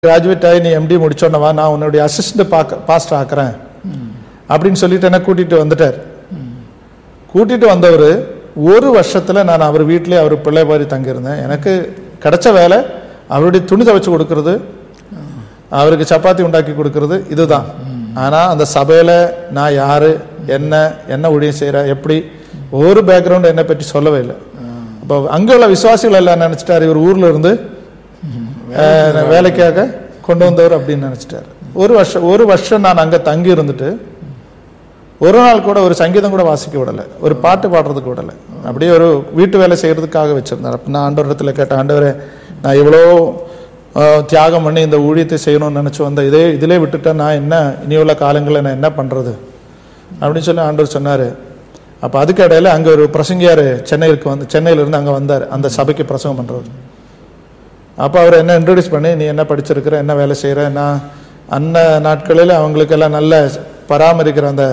Graduate ஆகி நீ empty முடிச்சோன்னவா நான் உன்னுடைய அசிஸ்டன்ட் பார்க்க பாஸ்டர் ஆக்குறேன் அப்படின்னு சொல்லிட்டு என்ன கூட்டிட்டு வந்துட்டார் கூட்டிட்டு வந்தவர் ஒரு வருஷத்துல நான் அவர் வீட்டிலே அவர் பிள்ளை மாதிரி தங்கியிருந்தேன் எனக்கு கிடைச்ச வேலை அவருடைய துணி துவைச்சு கொடுக்கறது அவருக்கு சப்பாத்தி உண்டாக்கி கொடுக்கறது இதுதான் ஆனா அந்த சபையில நான் யாரு என்ன என்ன ஊழியம் செய்யற எப்படி ஒரு பேக்ரவுண்ட் என்னை பற்றி சொல்லவே இல்லை அப்போ அங்கே உள்ள விசுவாசிகள் எல்லாம் நினைச்சிட்டாரு இவர் ஊர்ல இருந்து அஹ், வேலைக்காக கொண்டு வந்தவர் அப்படின்னு நினைச்சிட்டாரு ஒரு வருஷம் ஒரு வருஷம் நான் அங்க தங்கி இருந்துட்டு ஒரு நாள் கூட ஒரு சங்கீதம் கூட வாசிக்க விடலை ஒரு பாட்டு பாடுறதுக்கு விடலை அப்படியே ஒரு வீட்டு வேலை செய்யறதுக்காக வச்சிருந்தார் அப்ப நான் ஆண்டவரிடத்துல கேட்டேன் ஆண்டவரே நான் இவ்வளோ அஹ், தியாகம் பண்ணி இந்த ஊழியத்தை செய்யணும்னு நினைச்சு வந்த இதே இதிலே விட்டுட்டேன் நான் என்ன இனி உள்ள காலங்களில் நான் என்ன பண்றது அப்படின்னு சொல்லி ஆண்டவர் சொன்னாரு அப்ப அதுக்கு இடையில அங்க ஒரு பிரசங்கியார் சென்னைக்கு வந்து சென்னையில இருந்து அங்க வந்தார் அந்த சபைக்கு பிரசங்கம் பண்றவர் அப்போ அவர் என்ன இன்ட்ரடியூஸ் பண்ணி நீ என்ன படிச்சிருக்கிற என்ன வேலை செய்கிற நான் அன்ன நாட்களில் அவங்களுக்கெல்லாம் நல்ல பராமரிக்கிற அந்த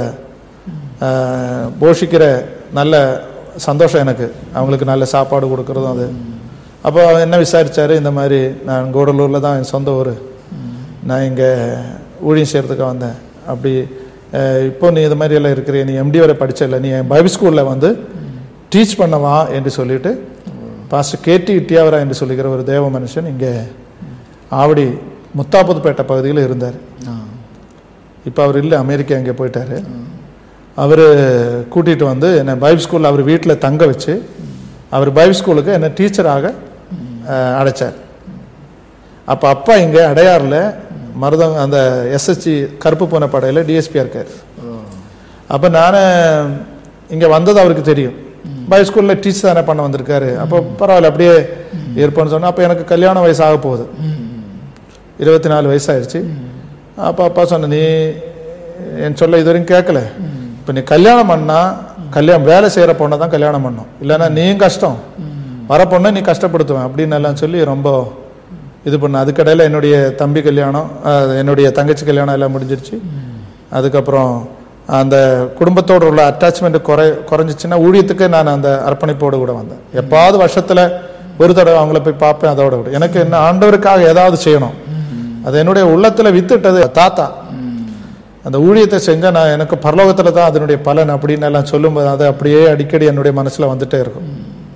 ஆஹ், போஷிக்கிற நல்ல சந்தோஷம் எனக்கு அவங்களுக்கு நல்ல சாப்பாடு கொடுக்கறதும் அது அப்போ அவர் என்ன விசாரிச்சாரு இந்த மாதிரி நான் கூடலூரில் தான் என் சொந்த ஊர் நான் இங்கே ஊழியம் செய்கிறதுக்காக வந்தேன் அப்படி அஹ், இப்போ நீ இது மாதிரி எல்லாம் இருக்கிறிய நீ எம்டி வரை படிச்சல நீ என் பைபிள் ஸ்கூலில் வந்து டீச் பண்ணவா என்று சொல்லிட்டு பாஸ்டர் கேடி இட்டியாவரா என்று சொல்லுகிற ஒரு தேவ மனுஷன் இங்கே ஆவடி முத்தாப்புதுப்பேட்டை பகுதியில் இருந்தார் இப்போ அவர் இல்லை அமெரிக்கா அங்கே போயிட்டாரு அவர் கூட்டிகிட்டு வந்து என்னை பைபிள் ஸ்கூலில் அவர் வீட்டில் தங்க வச்சு அவர் பைபிள் ஸ்கூலுக்கு என்னை டீச்சராக அஹ், அடைச்சார் அப்போ அப்பா இங்கே அடையாறில் மருதம் அந்த எஸ்எஸ்சி கருப்பு பூனை படையில் டிஎஸ்பியாக இருக்கார் அப்போ நான் இங்கே வந்தது அவருக்கு தெரியும் பை ஸ்கூலில் டீச் தானே பண்ண வந்திருக்காரு அப்போ பரவாயில்ல அப்படியே இருப்போம்னு சொன்னா அப்போ எனக்கு கல்யாண வயசு ஆக போகுது இருபத்தி நாலு வயசாயிருச்சு அப்போ அப்பா சொன்ன நீ என் சொல்ல இது வரைக்கும் கேட்கல இப்போ நீ கல்யாணம் பண்ணா கல்யாணம் வேலை செய்கிற பொண்ணை தான் கல்யாணம் பண்ணும் இல்லைன்னா நீயும் கஷ்டம் வர பொண்ணை நீ கஷ்டப்படுத்துவேன் அப்படின்னு எல்லாம் சொல்லி ரொம்ப இது பண்ண அதுக்கடையில் என்னுடைய தம்பி கல்யாணம் அஹ், என்னுடைய தங்கச்சி கல்யாணம் எல்லாம் முடிஞ்சிருச்சு அதுக்கப்புறம் அந்த குடும்பத்தோடு உள்ள அட்டாச்மெண்ட் குறை குறைஞ்சிச்சுன்னா ஊழியத்துக்கு நான் அந்த அர்ப்பணிப்போடு கூட வந்தேன் எப்பாவது வருஷத்துல ஒரு தடவை அவங்கள போய் பார்ப்பேன் அதோட விட எனக்கு என்ன ஆண்டவருக்காக ஏதாவது செய்யணும் அது என்னுடைய உள்ளத்துல வித்துட்டது தாத்தா அந்த ஊழியத்தை செஞ்சா நான் எனக்கு பரலோகத்துல தான் அதனுடைய பலன் அப்படின்னு எல்லாம் சொல்லும்போது அது அப்படியே அடிக்கடி என்னுடைய மனசுல வந்துட்டே இருக்கும்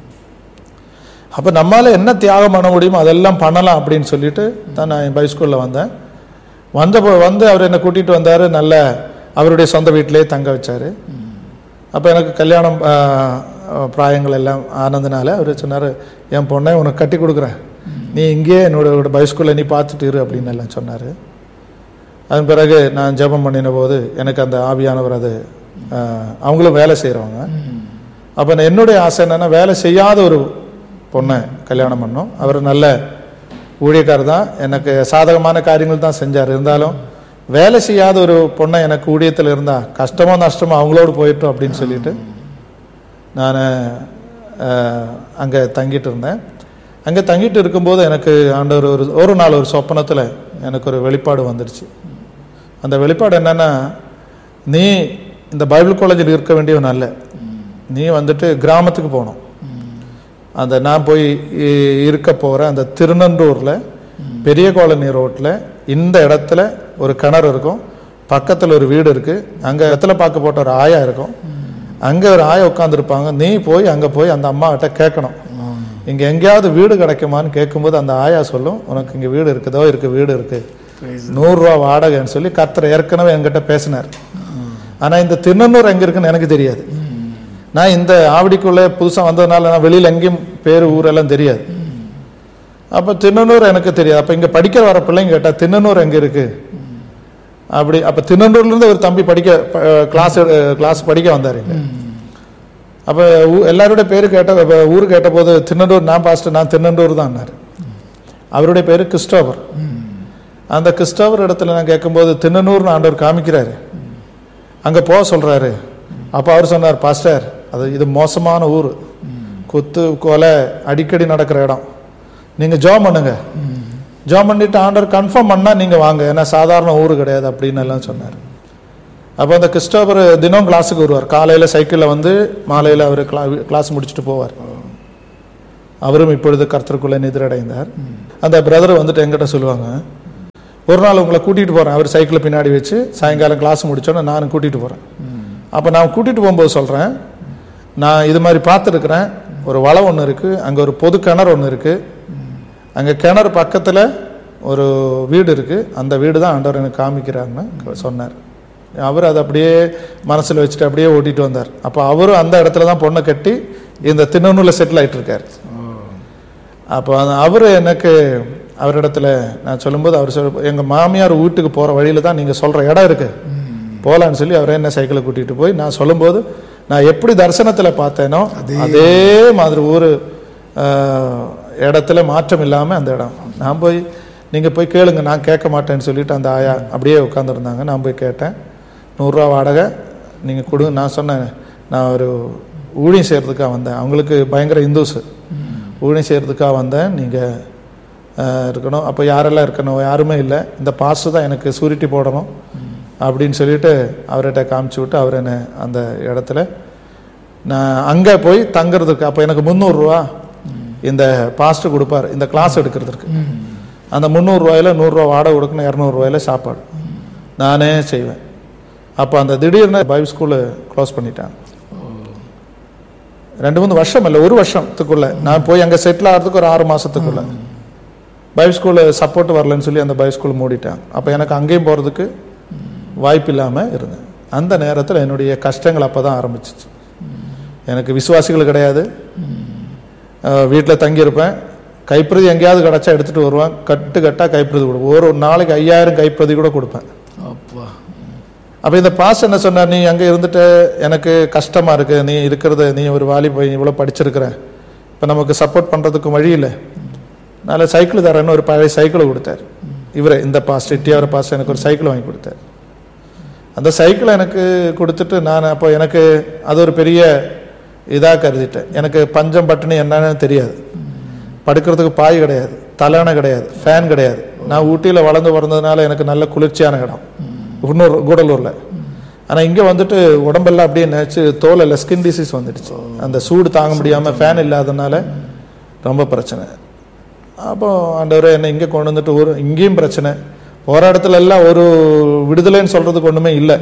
அப்ப நம்மால என்ன தியாகம் பண்ண முடியுமோ அதெல்லாம் பண்ணலாம் அப்படின்னு சொல்லிட்டு தான் நான் என் பைஸ்கூல்ல வந்தேன் வந்த போ- வந்து அவர் என்னை கூட்டிட்டு வந்தாரு நல்ல அவருடைய சொந்த வீட்டிலேயே தங்க வச்சாரு அப்போ எனக்கு கல்யாணம் ஆஹ், பிராயங்கள் எல்லாம் ஆனதுனால அவர் சொன்னார் என் பொண்ணை உனக்கு கட்டி கொடுக்குறேன் நீ இங்கேயே என்னோட பைஸ்கூலில் நீ பார்த்துட்டு இரு அப்படின்னு எல்லாம் சொன்னார் அதன் பிறகு நான் ஜெபம் பண்ணின போது எனக்கு அந்த ஆவியானவர் அது ஆஹ், அவங்களும் வேலை செய்கிறவங்க அப்போ நான் என்னுடைய ஆசை என்னன்னா வேலை செய்யாத ஒரு பொண்ணை கல்யாணம் பண்ணோம் அவர் நல்ல ஊழியக்காரர் தான் எனக்கு சாதகமான காரியங்கள் தான் செஞ்சார் இருந்தாலும் வேலை செய்யாத ஒரு பொண்ணை எனக்கு ஊழியத்தில் இருந்தா கஷ்டமோ நஷ்டமோ அவங்களோடு போயிட்டோம் அப்படின்னு சொல்லிட்டு நான் அங்கே தங்கிட்டு இருந்தேன் அங்கே தங்கிட்டு இருக்கும்போது எனக்கு ஆண்டவர் ஒரு ஒரு நாள் ஒரு சொப்பனத்தில் எனக்கு ஒரு வெளிப்பாடு வந்துடுச்சு அந்த வெளிப்பாடு என்னன்னா நீ இந்த பைபிள் காலேஜில் இருக்க வேண்டியவன் அல்ல நீ வந்துட்டு கிராமத்துக்கு போகணும் அந்த நான் போய் இ- இருக்க போற அந்த திருநன்றூர்ல பெரிய காலனி ரோட்ல இந்த இடத்துல ஒரு கிணறு இருக்கும் பக்கத்துல ஒரு வீடு இருக்கு அங்க இடத்துல பார்க்க போட்ட ஒரு ஆயா இருக்கும் அங்க ஒரு ஆயா உட்காந்துருப்பாங்க நீ போய் அங்க போய் அந்த அம்மாகிட்ட கேட்கணும் இங்க எங்கேயாவது வீடு கிடைக்குமான்னு கேட்கும்போது அந்த ஆயா சொல்லும் உனக்கு இங்க வீடு இருக்குதோ இருக்கு வீடு இருக்கு நூறு ரூபா வாடகைன்னு சொல்லி கர்த்தர் ஏற்கனவே என்கிட்ட பேசினார் ஆனா இந்த திருநன்னூர் எங்க இருக்குன்னு எனக்கு தெரியாது நான் இந்த ஆவடிக்குள்ளே புதுசா வந்ததுனால நான் வெளியில எங்கேயும் பேர் ஊரெல்லாம் தெரியாது அப்ப திருநன்னூர் எனக்கு தெரியாது அப்ப இங்க படிக்க வர பிள்ளைங்க கேட்டா திருநன்னூர் எங்க இருக்கு அப்படி அப்ப திருநன்னூர்ல இருந்து ஒரு தம்பி படிக்க கிளாஸ் கிளாஸ் படிக்க வந்தாரு இங்க அப்ப ஊ- எல்லாருடைய பேரு கேட்ட அப்ப ஊரு கேட்ட போது திருநண்டூர் நான் பாஸ்டர் நான் திருநண்டூர் தான் அவருடைய பேரு கிறிஸ்டோபர் அந்த கிறிஸ்டோபர் இடத்துல நான் கேட்கும்போது திருநன்னூர்னு ஆண்டவர் காமிக்கிறாரு அங்க போக சொல்றாரு அப்ப அவர் சொன்னார் பாஸ்டர் அது இது மோசமான ஊர் குத்து கொலை அடிக்கடி நடக்கிற இடம் நீங்க ஜாம் பண்ணுங்க ஜாம் பண்ணிட்டு ஆண்டவர் கன்ஃபார்ம் பண்ணா நீங்க வாங்க ஏன்னா சாதாரண ஊர் கிடையாது அப்படின்னு எல்லாம் சொன்னார் அப்போ அந்த கிறிஸ்டோபர் தினம் கிளாஸுக்கு வருவார் காலையில சைக்கிள்ல வந்து மாலையில அவர் கிளாஸ் முடிச்சுட்டு போவார் அவரும் இப்பொழுது கர்த்தருக்குள்ள நிதிரடைந்தார் அந்த பிரதர் வந்துட்டு என்கிட்ட சொல்லுவாங்க ஒரு நாள் உங்களை கூட்டிகிட்டு போகிறேன் அவர் சைக்கிளை பின்னாடி வச்சு சாயங்காலம் கிளாஸ் முடிச்சோன்னே நானும் கூட்டிகிட்டு போகிறேன் அப்போ நான் கூட்டிகிட்டு போகும்போது சொல்கிறேன் நான் இது மாதிரி பார்த்துருக்குறேன் ஒரு வளம் ஒன்று இருக்குது அங்கே ஒரு பொது கிணறு ஒன்று இருக்குது அங்கே கிணறு பக்கத்தில் ஒரு வீடு இருக்குது அந்த வீடு தான் ஆண்டவர் எனக்கு காமிக்கிறாருன்னு சொன்னார் அவர் அதை அப்படியே மனசில் வச்சுட்டு அப்படியே ஓட்டிட்டு வந்தார் அப்போ அவரும் அந்த இடத்துல தான் பொண்ணை கட்டி இந்த திண்ணூரில் செட்டில் ஆயிட்டு இருக்காரு அப்போ அவர் எனக்கு அவரிடத்துல நான் சொல்லும்போது அவர் சொல் எங்கள் மாமியார் வீட்டுக்கு போகிற வழியில் தான் நீங்கள் சொல்கிற இடம் இருக்கு போகலான்னு சொல்லி அவரே என்ன சைக்கிளை கூட்டிகிட்டு போய் நான் சொல்லும்போது நான் எப்படி தரிசனத்தில் பார்த்தேனோ அதே மாதிரி ஒரு ஆஹ், இடத்துல மாற்றம் இல்லாமல் அந்த இடம் நான் போய் நீங்கள் போய் கேளுங்க நான் கேட்க மாட்டேன்னு சொல்லிட்டு அந்த ஆயா அப்படியே உட்காந்துருந்தாங்க நான் போய் கேட்டேன் நூறுரூவா வாடகை நீங்கள் கொடுங்க நான் சொன்னேன் நான் ஒரு ஊழியம் செய்கிறதுக்காக வந்தேன் அவங்களுக்கு பயங்கர இந்துஸ் ஊழியம் செய்கிறதுக்காக வந்தேன் நீங்கள் இருக்கணும் அப்போ யாரெல்லாம் இருக்கணும் யாருமே இல்லை இந்த பாஸ் தான் எனக்கு சூரிட்டி போடணும் அப்படின்னு சொல்லிட்டு அவர்கிட்ட காமிச்சு விட்டு அவர் என்ன அந்த இடத்துல நான் அங்கே போய் தங்குறதுக்கு அப்போ எனக்கு முந்நூறுரூவா இந்த பாஸ்ட்டு கொடுப்பார் இந்த கிளாஸ் எடுக்கிறதுக்கு அந்த முந்நூறுரூவாயில் நூறுரூவா வாடகை கொடுக்கணும் இரநூறுவாயில சாப்பாடு நானே செய்வேன் அப்போ அந்த திடீர்னு பைபிள் ஸ்கூலு க்ளோஸ் பண்ணிட்டாங்க ரெண்டு மூணு வருஷம் இல்லை ஒரு வருஷத்துக்குள்ள நான் போய் அங்கே செட்டில் ஆகிறதுக்கு ஒரு ஆறு மாசத்துக்குள்ள பைபிள் ஸ்கூலு சப்போர்ட் வரலன்னு சொல்லி அந்த பைபிள் ஸ்கூல் மூடிட்டாங்க அப்போ எனக்கு அங்கேயும் போகிறதுக்கு வாய்ப்பு இல்லாமல் இருந்தேன் அந்த நேரத்தில் என்னுடைய கஷ்டங்கள் அப்போ தான் ஆரம்பிச்சிச்சு எனக்கு விசுவாசிகள் கிடையாது வீட்டில் தங்கியிருப்பேன் கைப்பிரதி எங்கேயாவது கிடச்சா எடுத்துகிட்டு வருவேன் கட்டு கட்டாக கைப்பிரதி கொடுப்பேன் ஒரு ஒரு நாளைக்கு ஐயாயிரம் கைப்பிரதி கூட கொடுப்பேன் அப்பா அப்போ இந்த பாஸ் என்ன சொன்னார் நீ அங்கே இருந்துட்டு எனக்கு கஷ்டமாக இருக்கு நீ இருக்கிறது நீ ஒரு வாலிபை இவ்வளோ படிச்சிருக்கிற இப்போ நமக்கு சப்போர்ட் பண்ணுறதுக்கு வழி இல்லை அதனால சைக்கிள் தரேன்னு ஒரு பழைய சைக்கிளை கொடுத்தார் இவரை இந்த பாஸ் எட்டியாவர பாஸ் எனக்கு ஒரு சைக்கிள் வாங்கி கொடுத்தார் அந்த சைக்கிளை எனக்கு கொடுத்துட்டு நான் அப்போ எனக்கு அது ஒரு பெரிய இதாக கருதிட்டேன் எனக்கு பஞ்சம் பட்டினி என்னன்னு தெரியாது படுக்கிறதுக்கு பாய் கிடையாது தலையணை கிடையாது ஃபேன் கிடையாது நான் ஊட்டியில் வளர்ந்து பிறந்ததுனால எனக்கு நல்ல குளிர்ச்சியான இடம் இன்னொரு கூடலூரில் ஆனால் இங்கே வந்துட்டு உடம்பெல்லாம் அப்படியே நினச்சி தோலில் ஸ்கின் டிசீஸ் வந்துடுச்சு அந்த சூடு தாங்க முடியாமல் ஃபேன் இல்லாதனால ரொம்ப பிரச்சனை அப்போ ஆண்டவரே என்னை இங்கே கொண்டு வந்துட்டு ஒரு இங்கேயும் பிரச்சனை போகிற இடத்துல எல்லாம் ஒரு விடுதலைன்னு சொல்கிறதுக்கு ஒன்றுமே இல்லை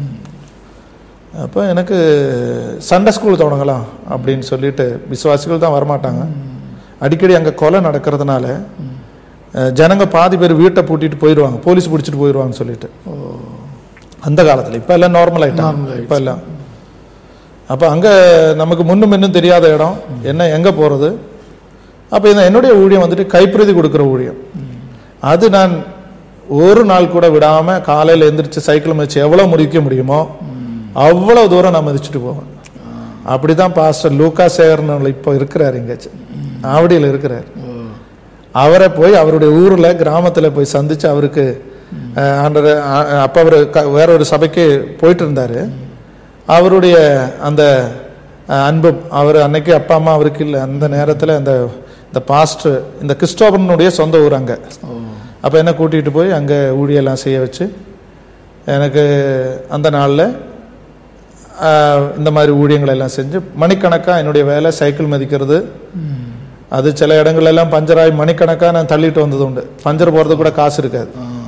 அப்போ எனக்கு சண்டே ஸ்கூல் தொடங்கலாம் அப்படின்னு சொல்லிட்டு விசுவாசிகள் தான் வரமாட்டாங்க அடிக்கடி அங்கே கொலை நடக்கிறதுனால அஹ், ஜனங்க பாதி பேர் வீட்டை பூட்டிட்டு போயிடுவாங்க போலீஸ் பிடிச்சிட்டு போயிடுவாங்கன்னு சொல்லிட்டு அந்த காலத்தில் இப்போ எல்லாம் நார்மல் ஆயிட்டாங்க இப்போ எல்லாம் அப்போ அங்கே நமக்கு முன்னும் இன்னும் தெரியாத இடம் என்ன எங்கே போகிறது அப்போ இந்த என்னுடைய ஊழியம் வந்துட்டு கைப்பிரதி கொடுக்குற ஊழியம் அது நான் ஒரு நாள் கூட விடாமல் காலையில் எந்திரிச்சு சைக்கிள் மிதிச்சு எவ்வளோ முடிக்க முடியுமோ அவ்வளோ தூரம் நான் மிதிச்சுட்டு போவேன் அப்படி தான் பாஸ்டர் லூக்கா சேகர்னு இப்போ இருக்கிறார் இங்கே ஆவடியில் இருக்கிறார் அவரை போய் அவருடைய ஊரில் கிராமத்தில் போய் சந்திச்சு அவருக்கு அஹ், ஆண்டவர் அ- அப்போ அவர் வேற ஒரு சபைக்கு போயிட்டு இருந்தார் அவருடைய அந்த அஹ், அன்பும் அவர் அன்னைக்கு அப்பா அம்மா அவருக்கு இல்லை அந்த நேரத்தில் அந்த இந்த பாஸ்டர் இந்த கிறிஸ்டோபனுடைய சொந்த ஊர் அங்கே அப்போ என்ன கூட்டிகிட்டு போய் அங்கே ஊழியெல்லாம் செய்ய வச்சு எனக்கு அந்த நாளில் இந்த மாதிரி ஊழியங்களை எல்லாம் செஞ்சு மணிக்கணக்காக என்னுடைய வேலை சைக்கிள் மதிக்கிறது அது சில இடங்கள்ல எல்லாம் பஞ்சராகி மணிக்கணக்காக நான் தள்ளிட்டு வந்தது உண்டு பஞ்சர் போகிறது கூட காசு இருக்காது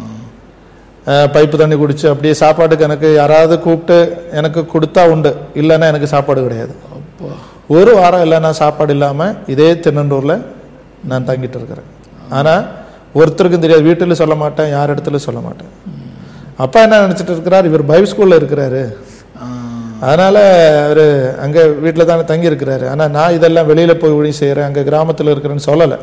அஹ், பைப்பு தண்ணி குடிச்சு அப்படியே சாப்பாட்டுக்கு எனக்கு யாராவது கூப்பிட்டு எனக்கு கொடுத்தா உண்டு இல்லைன்னா எனக்கு சாப்பாடு கிடையாது அப்பா ஒரு வாரம் இல்லைன்னா சாப்பாடு இல்லாமல் இதே திருநெண்டூரில் நான் தங்கிட்டு இருக்கிறேன் ஆனால் ஒருத்தருக்கும் தெரியாது வீட்டில் சொல்ல மாட்டேன் யார் இடத்துல சொல்ல மாட்டேன் அப்பா என்ன நினச்சிட்டு இருக்கிறார் இவர் பைப் ஸ்கூலில் இருக்கிறாரு ஆ, அதனால் அவர் அங்கே வீட்டில் தானே தங்கி இருக்கிறாரு ஆனால் நான் இதெல்லாம் வெளியில் போய் ஊழி செய்கிறேன் அங்கே கிராமத்தில் இருக்கிறேன்னு சொல்லலை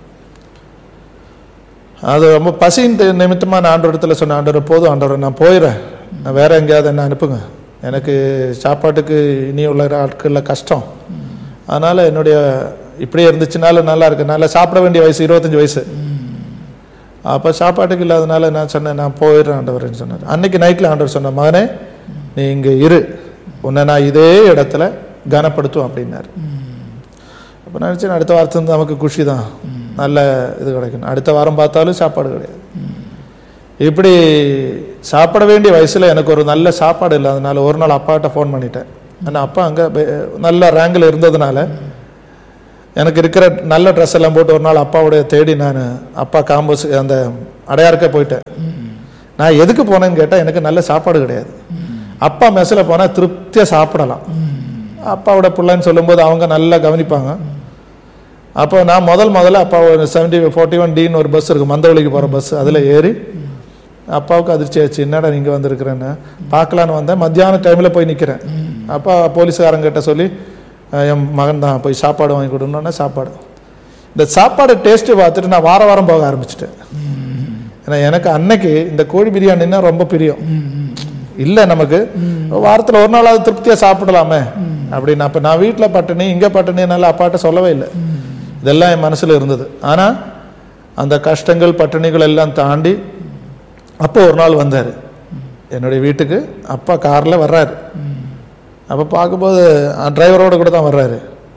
அது ரொம்ப பசின்னு நிமித்தமாக நான் ஆண்டவர் இடத்துல சொன்னேன் ஆண்டவர் போதும் ஆண்டவர் நான் போயிடுறேன் நான் வேற எங்கேயாவது என்ன அனுப்புங்க எனக்கு சாப்பாட்டுக்கு இனி உள்ள ஆட்களில் கஷ்டம் அதனால் என்னுடைய இப்படியே இருந்துச்சுனாலும் நல்லா இருக்கு நல்லா சாப்பிட வேண்டிய வயசு இருபத்தஞ்சி வயசு அப்போ சாப்பாட்டுக்கு இல்லாதனால நான் சொன்னேன் நான் போயிடுறேன் ஆண்டவர்னு சொன்னார் அன்னைக்கு நைட்டில் ஆண்டவர் சொன்னேன் மகனே நீ இங்கே இரு உன்னை நான் இதே இடத்துல கனப்படுத்தும் அப்படின்னாரு அப்போ நினச்சேன் அடுத்த வாரத்துலேருந்து நமக்கு குஷி தான் நல்ல இது கிடைக்கணும் அடுத்த வாரம் பார்த்தாலும் சாப்பாடு கிடையாது இப்படி சாப்பிட வேண்டிய வயசில் எனக்கு ஒரு நல்ல சாப்பாடு இல்லாதனால ஒரு நாள் அப்பாட்ட ஃபோன் பண்ணிட்டேன் ஆனால் அப்பா அங்கே நல்ல ரேங்கில் இருந்ததுனால எனக்கு இருக்கிற நல்ல ட்ரெஸ் எல்லாம் போட்டு ஒரு நாள் அப்பாவுடைய தேடி நான் அப்பா காம்பஸ் அந்த அடையாருக்கே போயிட்டேன் நான் எதுக்கு போனேன்னு கேட்டால் எனக்கு நல்ல சாப்பாடு கிடையாது அப்பா மெஸ்ஸில் போனால் திருப்தியாக சாப்பிடலாம் அப்பாவோட பிள்ளைன்னு சொல்லும்போது அவங்க நல்லா கவனிப்பாங்க அப்போ நான் முதல் முதல்ல அப்பா ஒரு செவன்டி ஃபோர்ட்டி ஒன் டின்னு ஒரு பஸ் இருக்குது மந்தவழிக்கு போகிற பஸ் அதில் ஏறி அப்பாவுக்கு அதிர்ச்சி ஆச்சு என்னடா நீங்கள் வந்திருக்கிறேன்னு பார்க்கலான்னு வந்தேன் மத்தியான டைமில் போய் நிற்கிறேன் அப்பா போலீஸ்காரங்கிட்ட சொல்லி அஹ், என் மகன் தான் போய் சாப்பாடு வாங்கி கொடுக்கணுன்னா சாப்பாடு இந்த சாப்பாடு டேஸ்ட்டு பார்த்துட்டு நான் வார வாரம் போக ஆரம்பிச்சிட்டேன் ஏன்னா எனக்கு அன்னைக்கு இந்த கோழி பிரியாணின்னா ரொம்ப பிரியம் இல்லை நமக்கு வாரத்தில் ஒரு நாளாவது திருப்தியாக சாப்பிடலாமே அப்படின்னு அப்போ நான் வீட்டில் பட்டினி இங்கே பட்டினினால அப்பாட்ட சொல்லவே இல்லை இதெல்லாம் என் மனசில் இருந்தது ஆனால் அந்த கஷ்டங்கள் பட்டினிகள் எல்லாம் தாண்டி அப்போ ஒரு நாள் வந்தார் என்னுடைய வீட்டுக்கு அப்பா காரில் வர்றாரு அப்போ பார்க்கும்போது டிரைவரோட கூட தான் வர்றாரு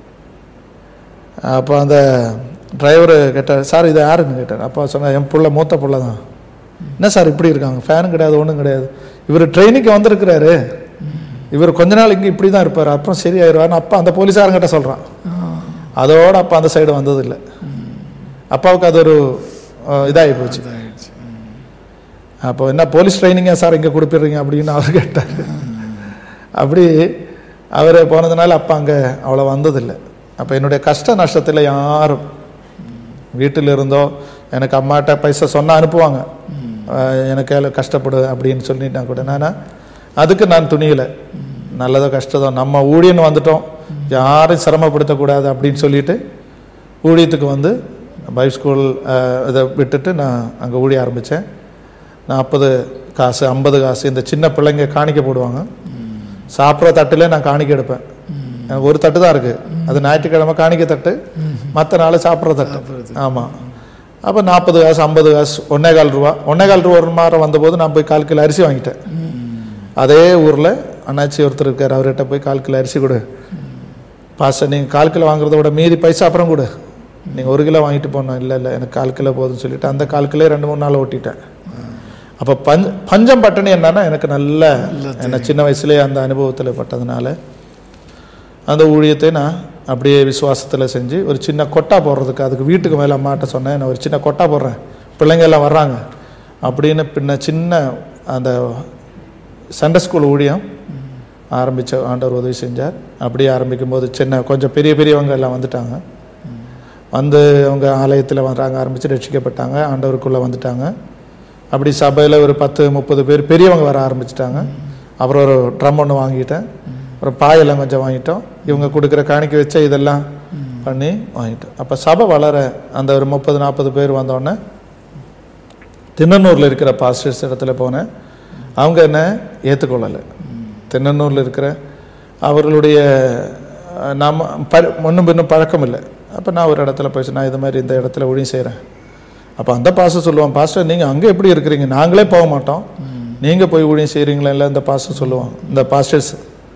அப்போ அந்த டிரைவர் கேட்டார் சார் இது யாருன்னு கேட்டார் அப்பா சொன்னார் என் புள்ள மூத்த புள்ள தான் என்ன சார் இப்படி இருக்காங்க ஃபேனும் கிடையாது ஒன்றும் கிடையாது இவர் ட்ரெயினுக்கு வந்திருக்கிறாரு இவர் கொஞ்ச நாள் இங்கே இப்படி தான் இருப்பார் அப்புறம் சரியாயிருவார்னு அப்பா அந்த போலீஸாரங்கிட்ட சொல்கிறான் அதோட அப்பா அந்த சைடு வந்ததில்லை அப்பாவுக்கு அது ஒரு அஹ், இதாகி போச்சு இதாயிடுச்சு. அப்போ என்ன போலீஸ் ட்ரைனிங்கா சார் இங்கே கொடுப்பிடுறீங்க அப்படின்னு அவர் கேட்டார் அப்படி அவர் போனதுனால அப்பா அங்கே அவ்வளோ வந்ததில்லை அப்போ என்னுடைய கஷ்ட நஷ்டத்தில் யாரும் வீட்டில் இருந்தோ எனக்கு அம்மாட்ட பைசா சொன்னால் அனுப்புவாங்க அஹ் எனக்கு ஏல கஷ்டப்படு அப்படின்னு சொல்லிட்டா கூட நான் அதுக்கு நான் துணியலை நல்லதோ கஷ்டதோ நம்ம ஊழியன்னு வந்துட்டோம் யாரும் சிரமப்படுத்தக்கூடாது அப்படின்னு சொல்லிட்டு ஊழியத்துக்கு வந்து பைப் ஸ்கூல் அஹ், இதை விட்டுட்டு நான் அங்கே ஊழிய ஆரம்பித்தேன் நாற்பது காசு ஐம்பது காசு இந்த சின்ன பிள்ளைங்க காணிக்க போடுவாங்க சாப்பிட்ற தட்டில் நான் காணிக்க எடுப்பேன் எனக்கு ஒரு தட்டு தான் இருக்குது அது ஞாயிற்றுக்கிழமை காணிக்க தட்டு மற்ற நாள் சாப்பிட்ற தட்டு ஆமாம் அப்போ நாற்பது காசு ஐம்பது காசு ஒன்னே கால் ரூபா ஒன்னே கால் ரூபா ஒரு மாதம் வந்தபோது நான் போய் கால் கிலோ அரிசி வாங்கிட்டேன் அதே ஊரில் அண்ணாச்சி ஒருத்தர் இருக்கார் அவர்கிட்ட போய் கால் கிலோ அரிசி கொடு பாஸ்டர் நீங்கள் கால் கிலோ வாங்குறத விட மீதி பைசா அப்புறம் கொடு நீங்கள் ஒரு கிலோ வாங்கிட்டு போனோம் இல்லை இல்லை எனக்கு கால் கிலோ போதும்னு சொல்லிட்டு அந்த கால் கிலோ ரெண்டு மூணு நாள் ஓட்டிட்டேன் அப்போ பஞ்ச பஞ்சம் பட்டினி என்னன்னா எனக்கு நல்ல என்ன சின்ன வயசுலேயே அந்த அனுபவத்தில் பட்டதுனால அந்த ஊழியத்தை நான் அப்படியே விசுவாசத்தில் செஞ்சு ஒரு சின்ன கொட்டா போடுறதுக்கு அதுக்கு வீட்டுக்கு மேலே அம்மாட்ட சொன்னேன் நான் ஒரு சின்ன கொட்டா போடுறேன் பிள்ளைங்க எல்லாம் வர்றாங்க அப்படின்னு பின்ன சின்ன அந்த சண்டே ஸ்கூல் ஊழியம் ஆரம்பித்த ஆண்டவர் உதவி செஞ்சார் அப்படியே ஆரம்பிக்கும் போது சின்ன கொஞ்சம் பெரிய பெரியவங்க எல்லாம் வந்துட்டாங்க வந்து அவங்க ஆலயத்தில் வர்றாங்க ஆரம்பித்து ரட்சிக்கப்பட்டாங்க ஆண்டவருக்குள்ளே வந்துட்டாங்க அப்படி சபையில் ஒரு பத்து முப்பது பேர் பெரியவங்க வர ஆரம்பிச்சிட்டாங்க அப்புறம் ஒரு ட்ரம் ஒன்று வாங்கிட்டேன் அப்புறம் பாயெல்லாம் கொஞ்சம் வாங்கிட்டோம் இவங்க கொடுக்குற காணிக்க வச்ச இதெல்லாம் பண்ணி வாங்கிட்டோம் அப்போ சபை வளர அந்த ஒரு முப்பது நாற்பது பேர் வந்தோடனே திண்ணனூரில் இருக்கிற பாஸ்டர்ஸ் இடத்துல போனேன் அவங்க என்ன ஏற்றுக்கொள்ளலை திண்ணனூரில் இருக்கிற அவர்களுடைய அஹ், நாம ப முன்னும் பின்னும் பழக்கம் இல்லை அப்போ நான் ஒரு இடத்துல போய் நான் இது மாதிரி இந்த இடத்துல ஒழியும் செய்கிறேன் அப்போ அந்த பாஸ்டர் சொல்லுவான் பாஸ்டர் நீங்கள் அங்கே எப்படி இருக்கிறீங்க நாங்களே போக மாட்டோம் நீங்கள் போய் ஊழியம் செய்கிறீங்களா இல்லை இந்த பாஸ்டர் சொல்லுவான் இந்த பாஸ்டர்ஸ்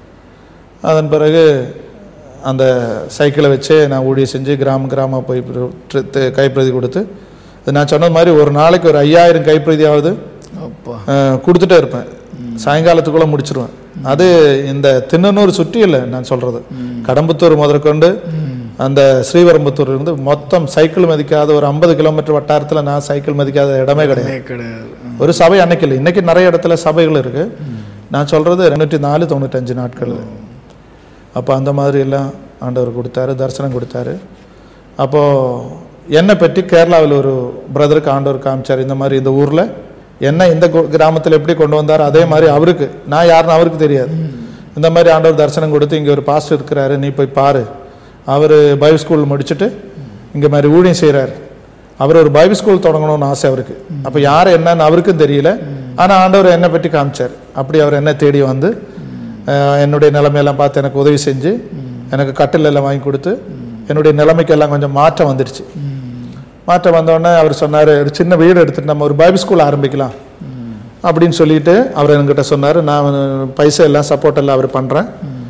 அதன் பிறகு அந்த சைக்கிளை வச்சு நான் ஊழியம் செஞ்சு கிராம கிராமம் போய் பிர- ட்ரி- தி- கைப்பிரதி கொடுத்து அது நான் சொன்னது மாதிரி ஒரு நாளைக்கு ஒரு ஐயாயிரம் கைப்பிரதியாவது அப்பா அஹ், கொடுத்துட்டே இருப்பேன் சாயங்காலத்துக்குள்ளே முடிச்சிருவேன் அது இந்த திண்ணனூர் சுற்றி இல்லை நான் சொல்கிறது கடம்பத்தூர் முதற்கொண்டு அந்த ஸ்ரீவரம்பத்தூர் இருந்து மொத்தம் சைக்கிள் மதிக்காத ஒரு ஐம்பது கிலோமீட்டர் வட்டாரத்தில் நான் சைக்கிள் மதிக்காத இடமே கிடையாது கிடையாது கிடையாது ம். ஒரு சபை அன்னைக்கு இல்லை இன்னைக்கு நிறைய இடத்துல சபைகள் இருக்கு நான் சொல்றது ரெநூற்றி நாலு தொண்ணூத்தஞ்சு நாட்கள் அப்போ அந்த மாதிரி எல்லாம் ஆண்டவர் கொடுத்தாரு தரிசனம் கொடுத்தாரு அப்போ என்னை பற்றி கேரளாவில் ஒரு பிரதருக்கு ஆண்டவர் காமிச்சார் இந்த மாதிரி இந்த ஊரில் என்ன இந்த கு- கிராமத்தில் எப்படி கொண்டு வந்தார் அதே மாதிரி அவருக்கு நான் யாருன்னு அவருக்கு தெரியாது இந்த மாதிரி ஆண்டவர் தரிசனம் கொடுத்து இங்கே ஒரு பாஸ்டர் இருக்கிறாரு நீ போய் பாரு அவர் பைபிள் ஸ்கூல் முடிச்சுட்டு இங்கே மாதிரி ஊழியம் செய்கிறார் அவர் ஒரு பைபிள் ஸ்கூல் தொடங்கணும்னு ஆசை அவருக்கு அப்போ யார் என்னன்னு அவருக்கும் தெரியல ஆனால் ஆண்டவர் என்னை பற்றி காமிச்சார் அப்படி அவர் என்ன தேடி வந்து அஹ், என்னுடைய நிலைமையெல்லாம் பார்த்து எனக்கு உதவி செஞ்சு எனக்கு கட்டில் எல்லாம் வாங்கி கொடுத்து என்னுடைய நிலைமைக்கெல்லாம் கொஞ்சம் மாற்றம் வந்துடுச்சு மாற்றம் வந்தோடனே அவர் சொன்னார் ஒரு சின்ன வீடு எடுத்துட்டு நம்ம ஒரு பைபிள் ஸ்கூல் ஆரம்பிக்கலாம் அப்படின்னு சொல்லிட்டு அவர் என்கிட்ட சொன்னார் நான் பைசா எல்லாம் சப்போர்ட் எல்லாம் அவர் பண்ணுறேன்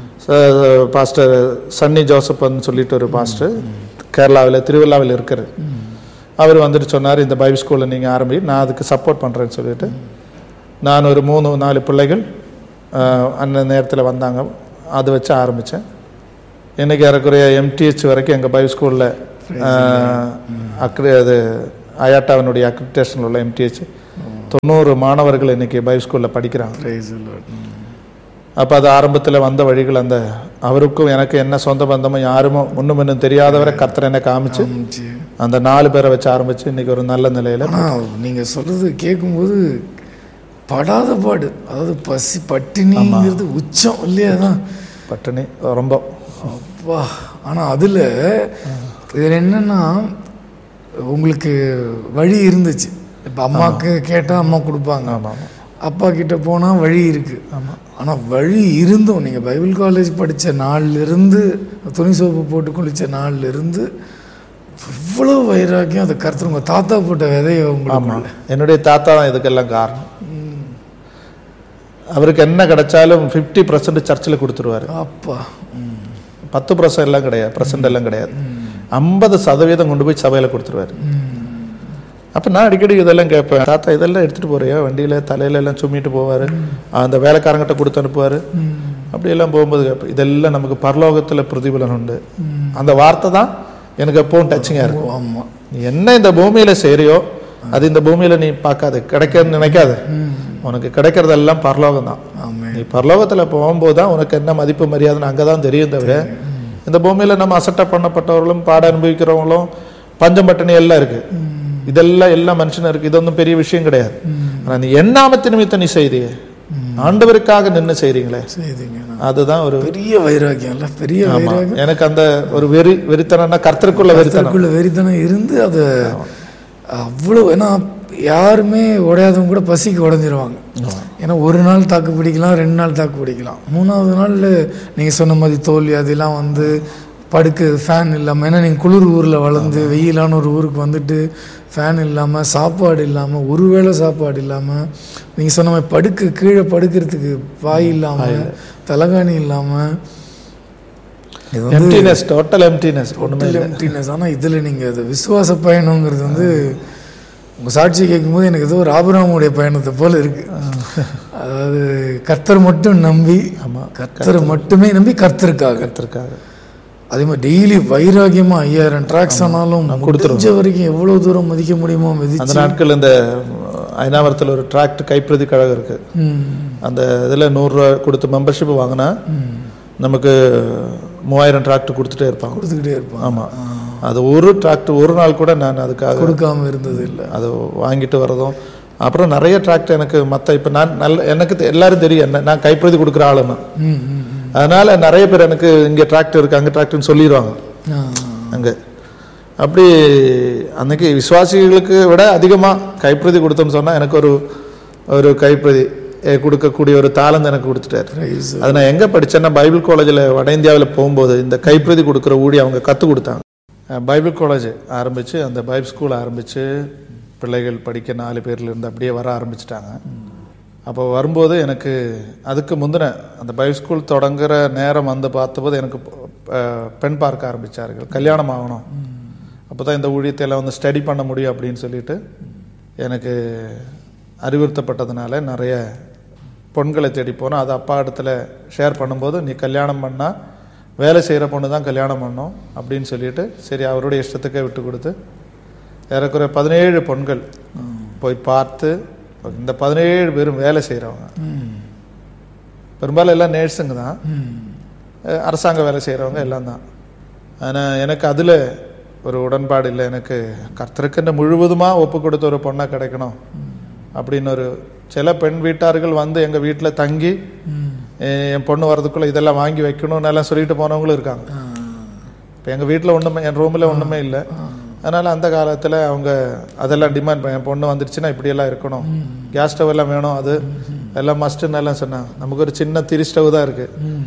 பாஸ்டர் சன்னி ஜோசப்னு சொல்லிட்டு ஒரு பாஸ்டர் கேரளாவில் திருவிழாவில் இருக்கார் அவர் வந்துட்டு சொன்னார் இந்த பைபிள் ஸ்கூலில் நீங்கள் ஆரம்பி நான் அதுக்கு சப்போர்ட் பண்ணுறேன்னு சொல்லிட்டு நான் ஒரு மூணு நாலு பிள்ளைகள் அஹ், அந்த நேரத்தில் வந்தாங்க அதை வச்சு ஆரம்பித்தேன் இன்னைக்கு ஏறக்குறைய எம்டிஹெச் வரைக்கும் எங்கள் பைபிள் ஸ்கூலில் அக்ரி அது அயாட்டாவினுடைய அக்ரிடேஷனில் உள்ள எம்டிஹெச் தொண்ணூறு மாணவர்கள் இன்னைக்கு பைபிள் ஸ்கூலில் படிக்கிறாங்க Praise the Lord. ம். அப்போ அது ஆரம்பத்தில் வந்த வழிகள் அந்த அவருக்கும் எனக்கு என்ன சொந்த பந்தமும் யாருமோ முன்னும் இன்னும் தெரியாதவரை கர்த்தர் என்ன காமிச்சு ஆமாச்சி. அந்த நாலு பேரை வச்சு ஆரம்பிச்சு இன்னைக்கு ஒரு நல்ல நிலையில ஆனா நீங்க சொல்றது கேட்கும்போது படாத பாடு அதாவது பசி பட்டினிங்கிறது உச்சம் இல்லையா தான் பட்டினி ரொம்ப அப்பா ஆனா அதுல இதுல என்னன்னா உங்களுக்கு வழி இருந்துச்சு இப்ப அம்மாக்கு கேட்டா அம்மா கொடுப்பாங்க ஆமா ஆமா அப்பா கிட்ட போனா வழி இருக்கு ஆமா ஆனா வழி இருந்தும் நீங்க பைபிள் காலேஜ் படிச்ச நாள்ல இருந்து துணி சோப்பு போட்டு குளிச்ச நாள்ல இருந்து இவ்வளவு வைராக்கியம் அந்த கருத்து உங்க தாத்தா போட்ட விதைய ஆமா உங்களுக்கு என்னுடைய தாத்தா தான் இதுக்கெல்லாம் காரணம் அவருக்கு என்ன கிடைச்சாலும் ஃபிஃப்டி பர்சன்ட் சர்ச்சில் கொடுத்துருவாரு அப்பா ம். பத்து பர்சன்ட் எல்லாம் கிடையாது பர்சன்ட் எல்லாம் கிடையாது ஐம்பது சதவீதம் கொண்டு போய் சபையில கொடுத்துருவாரு ம். அப்ப நான் அடிக்கடி இதெல்லாம் கேட்பேன் தாத்தா இதெல்லாம் எடுத்துட்டு போறியா வண்டியில தலையில எல்லாம் சும்மிட்டு போவாரு அந்த வேலைக்காரங்கிட்ட கொடுத்து அனுப்புவாரு ம். அப்படி எல்லாம் போகும்போது கேட்பேன் இதெல்லாம் நமக்கு பரலோகத்துல பிரதிபலன் உண்டு ம். அந்த வார்த்தை தான் எனக்கு எப்பவும் டச்சிங்கா இருக்கும் ஆமா நீ என்ன இந்த பூமியில செய்றியோ அது இந்த பூமியில நீ பார்க்காது கிடைக்கன்னு நினைக்காத ம். உனக்கு கிடைக்கிறதெல்லாம் பரலோகம் தான் ஆமே நீ பரலோகத்துல போகும்போது தான் உனக்கு என்ன மதிப்பு மரியாதைன்னு அங்கதான் தெரியும் தவிர இந்த பூமியில நம்ம அசட்டை பண்ணப்பட்டவர்களும் பாட அனுபவிக்கிறவங்களும் பஞ்சம் பட்டினி எல்லாம் இருக்கு இதெல்லாம் எல்லா மனுஷனும் இருக்கு இது ஒன்றும் பெரிய விஷயம் கிடையாது ஆனா நீ எண்ணாமத்து நிமித்தம் நீ செய்தியே ஆண்டவருக்காக நின்னு செய்றீங்களே செய்தீங்க அதுதான் ஒரு பெரிய வைராக்கியம் இல்ல பெரிய ஆமா. வைராக்கியம் எனக்கு அந்த ஒரு வெறி வெறித்தனம்னா கர்த்தருக்குள்ள வெறித்தனம் கருத்துக்குள்ள வெறித்தனம் இருந்து அதை அவ்வளோ ஏன்னா யாருமே உடையாதவங்க கூட பசிக்கு உடஞ்சிருவாங்க ஏன்னா ஒரு நாள் தாக்கு பிடிக்கலாம் ரெண்டு நாள் தாக்கு பிடிக்கலாம் மூணாவது நாள்ல நீங்க சொன்ன மாதிரி தோல்வி அதெல்லாம் வந்து படுக்க ஃபேன் இல்லாமல் ஏன்னா நீங்கள் குளிர் ஊரில் வளர்ந்து வெயிலான ஒரு ஊருக்கு வந்துட்டு ஃபேன் இல்லாமல் சாப்பாடு இல்லாமல் ஒருவேளை சாப்பாடு இல்லாமல் நீங்கள் சொன்ன மாதிரி படுக்க கீழே படுக்கிறதுக்கு பாய் இல்லாமல் தலகாணி இல்லாமல் இது வந்து எம்டினஸ் டோட்டல் எம்டினஸ் ஒண்ணுமே டோட்டல் எம்டினஸ் ஆனால் இதில் நீங்கள் அது விசுவாச பயணங்கிறது வந்து உங்கள் சாட்சி கேட்கும்போது எனக்கு ஏதோ ஒரு ஆபிரகாமுடைய பயணத்தை போல இருக்கு அதாவது கர்த்தர் மட்டும் நம்பி ஆமா கர்த்தரை மட்டுமே நம்பி கர்த்தருக்காக கர்த்தருக்காக அதே மாதிரி டெய்லி வைராகியமா ஐயாயிரம் ட்ராக்ஸ் ஆனாலும் முடிஞ்ச வரைக்கும் எவ்வளவு தூரம் மதிக்க முடியுமோ அந்த மிதிச்சு நாட்கள் இந்த ஐநாவரத்தில் ஒரு டிராக்ட் கைப்பிரதி கழகம் இருக்கு ம், அந்த இதில் நூறுரூவா கொடுத்து மெம்பர்ஷிப் வாங்கினா ம். நமக்கு மூவாயிரம் டிராக்ட் கொடுத்துட்டே இருப்பாங்க கொடுத்துக்கிட்டே இருப்பான் ஆமா அது ஒரு டிராக்ட் ஒரு நாள் கூட நான் அதுக்காக கொடுக்காம இருந்தது இல்லை அது வாங்கிட்டு வரதும் அப்புறம் நிறைய டிராக்ட் எனக்கு மற்ற இப்போ நான் நல்ல எனக்கு தெ- எல்லாரும் தெரியும் என்ன நான் கைப்பிரதி கொடுக்குற ஆளுன்னு ம், ம், ம். அதனால நிறைய பேர் எனக்கு இங்கே டிராக்ட் இருக்கு அங்கே டிராக்ட்னு சொல்லிடுவாங்க ஆ, அங்கே அப்படி அன்னைக்கு விசுவாசிகளுக்கு விட அதிகமாக கைப்பிரதி கொடுத்தோம்னு சொன்னால் எனக்கு ஒரு ஒரு கைப்பிரதி அஹ், கொடுக்கக்கூடிய ஒரு தாளந்து எனக்கு கொடுத்துட்டாரு praise அது நான் எங்கே படித்தேன்னா பைபிள் காலேஜில் வட இந்தியாவில் போகும்போது இந்த கைப்பிரதி கொடுக்குற ஊடி அவங்க கற்றுக் கொடுத்தாங்க அஹ், பைபிள் காலேஜ் ஆரம்பித்து அந்த பைபிள் ஸ்கூல் ஆரம்பித்து பிள்ளைகள் படிக்க நாலு பேர்ல இருந்து அப்படியே வர ஆரம்பிச்சிட்டாங்க அப்போ வரும்போது எனக்கு அதுக்கு முந்தின அந்த பைபிள் ஸ்கூல் தொடங்குற நேரம் வந்து பார்த்தபோது எனக்கு அஹ், பெண் பார்க்க ஆரம்பித்தார்கள் கல்யாணம் ஆகணும் அப்போ தான் இந்த ஊழியத்தை எல்லாம் வந்து ஸ்டடி பண்ண முடியும் அப்படின்னு சொல்லிட்டு எனக்கு அறிவுறுத்தப்பட்டதுனால நிறைய பொண்களை தேடி போனோம் அது அப்பா இடத்துல ஷேர் பண்ணும்போது நீ கல்யாணம் பண்ணால் வேலை செய்கிற பொண்ணு தான் கல்யாணம் பண்ணோம் அப்படின்னு சொல்லிட்டு சரி அவருடைய இஷ்டத்துக்கே விட்டு கொடுத்து ஏறக்குறைய பதினேழு பொண்கள் போய் பார்த்து இந்த பதினேழு பேரும் வேலை செய்கிறவங்க ம், பெரும்பாலும் எல்லாம் நேர்ஸுங்க தான் ம். அஹ் அரசாங்க வேலை செய்கிறவங்க எல்லாம் தான் ஆனால் எனக்கு அதில் ஒரு உடன்பாடு இல்லை எனக்கு கர்த்தருக்குன்னு முழுவதுமாக ஒப்பு கொடுத்த ஒரு பொண்ணை கிடைக்கணும் அப்படின்னு ஒரு சில பெண் வீட்டார்கள் வந்து எங்கள் வீட்டில் தங்கி ம். எ- என் பொண்ணு வரதுக்குள்ளே இதெல்லாம் வாங்கி வைக்கணும்னு எல்லாம் சொல்லிட்டு போனவங்களும் இருக்காங்க ஆ, இப்போ எங்கள் வீட்டில் ஒன்றுமே என் ரூமில் ஒன்றுமே இல்லை அதனால் அந்த காலத்தில் அவங்க அதெல்லாம் டிமாண்ட் பண்ண என் பொண்ணு வந்துருச்சுன்னா இப்படியெல்லாம் இருக்கணும் கேஸ் ஸ்டவ் எல்லாம் வேணும் அது எல்லாம் மஸ்ட்டுன்னு எல்லாம் சொன்னாங்க நமக்கு ஒரு சின்ன திரி ஸ்டவ் தான் இருக்குது ம்.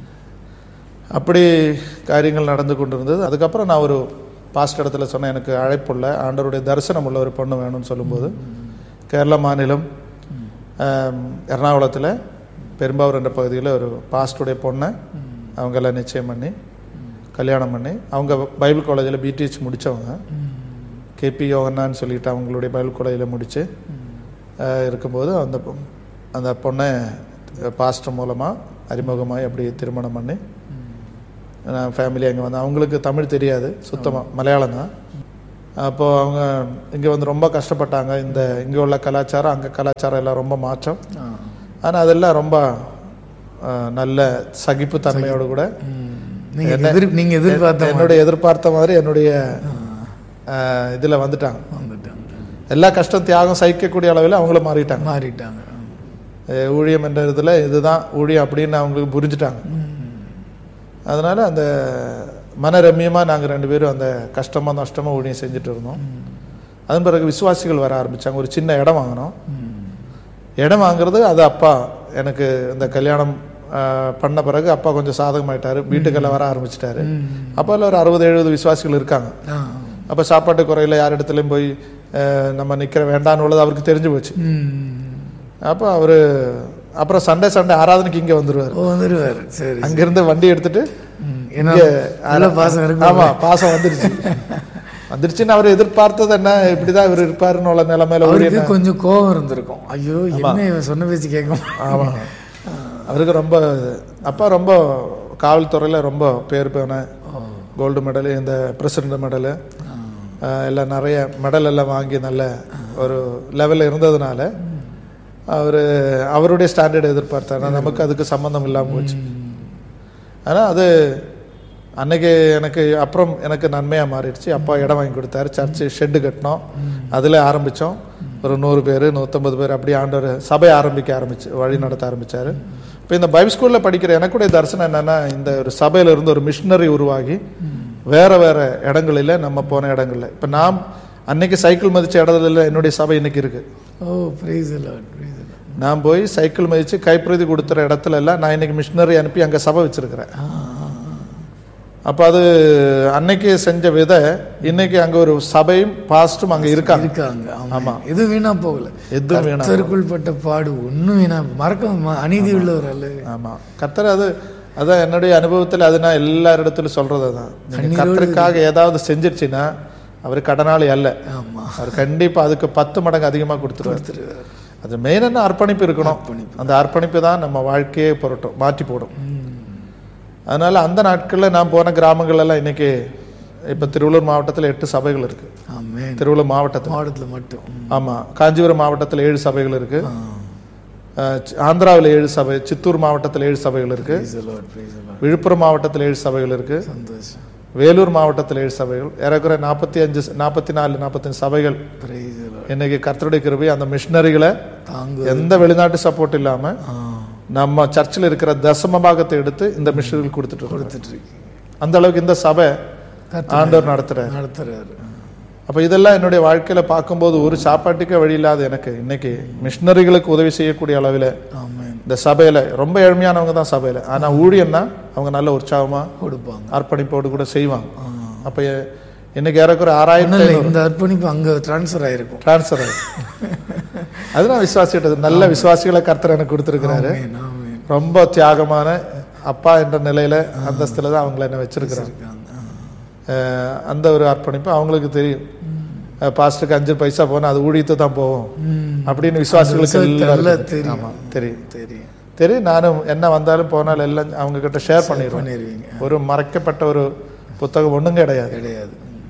அப்படி காரியங்கள் நடந்து கொண்டிருந்தது அதுக்கப்புறம் நான் ஒரு பாஸ்ட் இடத்துல சொன்னேன் எனக்கு அழைப்புள்ள ஆண்டவருடைய தரிசனம் உள்ள ஒரு பொண்ணு வேணும்னு சொல்லும்போது கேரள மாநிலம் ஆம், எர்ணாகுளத்தில் பெரும்பாவூர் என்ற பகுதியில் ஒரு பாஸ்டுடைய பொண்ணை அவங்க எல்லாம் நிச்சயம் பண்ணி கல்யாணம் பண்ணி அவங்க பைபிள் காலேஜில் பிடிஹெச் முடித்தவங்க கேபி யோகன்னான்னு சொல்லிட்டு அவங்களுடைய பைபிள் காலேஜில் முடித்து இருக்கும்போது அந்த பொ- அந்த பொண்ணை பாஸ்டர் மூலமாக அறிமுகமாகி அப்படி திருமணம் பண்ணி நான் ஃபேமிலி அங்கே வந்தேன் அவங்களுக்கு தமிழ் தெரியாது சுத்தமாக மலையாளம் தான் அப்போ அவங்க இங்கே வந்து ரொம்ப கஷ்டப்பட்டாங்க இந்த இங்கே உள்ள கலாச்சாரம் அங்கே கலாச்சாரம் எல்லாம் ரொம்ப மாற்றம் ஆ. ஆனால் அதெல்லாம் ரொம்ப அஹ், நல்ல சகிப்பு தன்மையோடு கூட ம். நீங்க எதிர் நீங்க எதிர்பார்த்த என்னுடைய எதிர்பார்த்த மாதிரி என்னுடைய அஹ், இதுல வந்துட்டாங்க வந்துட்டாங்க எல்லா கஷ்டம் தியாகம் சகிக்கக்கூடிய அளவில் அவங்களும் மாறிட்டாங்க மாறிட்டாங்க அஹ், ஊழியம் என்ற இதுல இதுதான் ஊழியம் அப்படின்னு அவங்களுக்கு புரிஞ்சுட்டாங்க அதனால அந்த மனரம்யமா நாங்க ரெண்டு பேரும் அந்த கஷ்டமா நஷ்டமா ஊழியம் செஞ்சுட்டு இருந்தோம் அதன் பிறகு விசுவாசிகள் வர ஆரம்பிச்சாங்க ஒரு சின்ன இடம் வாங்கினோம் இடம் வாங்குறது அது அப்பா எனக்கு இந்த கல்யாணம் ஆஹ், பண்ண பிறகு அப்பா கொஞ்சம் சாதகமாயிட்டாரு வீட்டுக்கெல்லாம் வர ஆரம்பிச்சிட்டாரு அப்போ அதில் ஒரு அறுபது எழுபது விசுவாசிகள் இருக்காங்க ஆ. அப்போ சாப்பாட்டு குறையில யார் இடத்துலையும் போய் ஆஹ், நம்ம நிற்கிற வேண்டான்னு உள்ளது அவருக்கு தெரிஞ்சு போச்சு ம். அப்போ அவர் அப்புறம் சண்டே சண்டே ஆராதனைக்கு இங்கே வந்துருவார் ஓ வந்துருவாரு சரி அங்கிருந்து வண்டி எடுத்துட்டு ம். ஏன்னா இங்க நல்ல பாசம் இருக்கு ஆமா பாசம் வந்துருச்சு வந்துருச்சுன்னு அவர் எதிர்பார்த்தது என்ன இப்படிதான் இவர் இருப்பாருன்னு உள்ள நிலைமையில ஓடி அவருக்கு கொஞ்சம் கோபம் இருந்திருக்கும் ஐயோ என்ன இவன் சொன்ன பேச்சு கேட்க மாட்டான். ஆமா அவருக்கு ரொம்ப அப்பா ரொம்ப காவல்துறையில ரொம்ப பேர் போன கோல்டு மெடலு இந்த பிரசிடண்ட் மெடலு எல்லாம் நிறைய மெடல் எல்லாம் வாங்கி நல்ல ஒரு லெவலில் இருந்ததுனால அவர் அவருடைய ஸ்டாண்டர்ட் எதிர்பார்த்தார் ஆனா நமக்கு அதுக்கு சம்மந்தம் இல்லாமல் போச்சு ஆனால் அது அன்னைக்கு எனக்கு அப்புறம் எனக்கு நன்மையாக மாறிடுச்சு அப்பா இடம் வாங்கி கொடுத்தாரு சர்ச்சு ஷெட்டு கட்டினோம் அதில் ஆரம்பித்தோம் ஒரு நூறு பேர் நூற்றம்பது பேர் அப்படி ஆண்டவர் சபை ஆரம்பிக்க ஆரம்பிச்சு வழி நடத்த ஆரம்பிச்சாரு இப்போ இந்த பைபிள் ஸ்கூலில் படிக்கிற எனக்குடைய தரிசனம் என்னன்னா இந்த ஒரு சபையில இருந்து ஒரு மிஷினரி உருவாகி வேற வேற இடங்களில் நம்ம போன இடங்கள்ல இப்போ நாம் அன்னைக்கு சைக்கிள் மதிச்ச இடத்துல என்னுடைய சபை இன்னைக்கு இருக்கு oh praise lord praise lord நான் போய் சைக்கிள் மதிச்சு கைப்பிரதி கொடுத்துற இடத்துல எல்லாம் நான் இன்னைக்கு மிஷினரி அனுப்பி அங்கே சபை வச்சிருக்கிறேன் அப்போ அது அன்னைக்கு செஞ்ச விதை இன்னைக்கு அங்கே ஒரு சபையும் பாஸ்டும் அங்கே இருக்காங்க இருக்காங்க ஆமா எதுவும் வீணா போகல எதுவும் வேணாம் கர்த்தருக்குள் பட்ட பாடு ஒண்ணும் வீணா மறக்க ம- அநீதி உள்ளவர் அல்ல ஆமாம் கர்த்தர் அது அதான் என்னுடைய அனுபவத்தில் அது நான் எல்லாரிடத்திலும் சொல்றது தான் நீங்க கர்த்தருக்காக ஏதாவது செஞ்சிருச்சுன்னா அவர் கடனாளி அல்ல ஆமா அவர் கண்டிப்பா அதுக்கு பத்து மடங்கு அதிகமாக கொடுத்துருவார் அது மெயின் என்ன அர்ப்பணிப்பு இருக்கணும் அந்த அர்ப்பணிப்பு தான் நம்ம வாழ்க்கையே புரட்டும் மாற்றி போடும் அதனால அந்த நாட்களில் நான் போன கிராமங்கள் எல்லாம் இன்னைக்கு இப்போ திருவள்ளூர் மாவட்டத்தில் எட்டு சபைகள் இருக்கு ஆமென் திருவள்ளூர் மாவட்டத்தில் மாவட்டத்துல மட்டும் ம். ஆமா காஞ்சிபுரம் மாவட்டத்தில் ஏழு சபைகள் இருக்கு ஆ. அஹ், சி- ஆந்திராவில் ஏழு சபை சித்தூர் மாவட்டத்தில் ஏழு சபைகள் இருக்கு Praise the Lord, praise the Lord. Villupuram மாவட்டத்தில் ஏழு சபைகள் இருக்கு சந்தோஷம் வேலூர் மாவட்டத்தில் ஏழு சபைகள் ஏறக்குறைய நாற்பத்தி அஞ்சு நாற்பத்தி நாலு நாற்பத்தஞ்சு சபைகள் Praise the Lord. இன்னைக்கு கர்த்தருடைய கிருபை அந்த மிஷினரிகளை தாங்கு எந்த வெளிநாட்டு சப்போர்ட் இல்லாம ஆ, நம்ம சர்ச்சில் இருக்கிற தசம பாகத்தை எடுத்து இந்த மிஷினரிகள் கொடுத்துட்டு இருக்கோம் கொடுத்துட்டு இருக்கு அந்த அளவுக்கு இந்த சபை ஆண்டவர் நடத்துறாரு நடத்துறாரு அப்ப இதெல்லாம் என்னுடைய வாழ்க்கையில பார்க்கும்போது ஒரு சாப்பாட்டுக்கே வழி இல்லாத எனக்கு இன்னைக்கு மிஷினரிகளுக்கு உதவி செய்யக்கூடிய அளவில் ஆமென் இந்த சபையில ரொம்ப ஏழ்மையானவங்க தான் சபையில ஆனா ஊழியம்னா அவங்க நல்ல உற்சாகமா கொடுப்பாங்க அர்ப்பணிப்போடு கூட செய்வாங்க அப்ப எ- இன்னைக்கு ஏறக்குறைய ஆறாயிரத்தி ஒண்ணும் இல்ல இந்த அர்ப்பணிப்பு அங்க டிரான்ஸ்ஃபர் ஆயிருக்கும் டிரான்ஸ்ஃபர் ஆகுது அது நான் விசுவாசிட்டது நல்ல விசுவாசிகளை கர்த்தர் எனக்கு கொடுத்துருக்கிறாரு ஆமென், ஆமென். ரொம்ப தியாகமான அப்பா என்ற நிலையில அந்தஸ்துல தான் அவங்கள என்ன வச்சிருக்கிறாங்க இருக்காங்க. ஆ. அஹ் அந்த ஒரு அர்ப்பணிப்பு அவங்களுக்கு தெரியும் அஹ் பாஸ்டருக்கு அஞ்சு பைசா போனா அது ஊழியத்தை தான் போகும் ம். அப்படின்னு விசுவாசிகளுக்கு விசுவாசத்தை எல்லாம் எல்லாம் இருக்குது. தெரியும். ஆமா தெரியும் தெரியும் தெரியும் நானும் என்ன வந்தாலும் போனாலும் எல்லாம் அவங்க கிட்ட ஷேர் பண்ணிடுவேன் பண்ணிருவீங்க ஒரு மறைக்கப்பட்ட ஒரு புத்தகம் ஒண்ணும் கிடையாது கிடையாது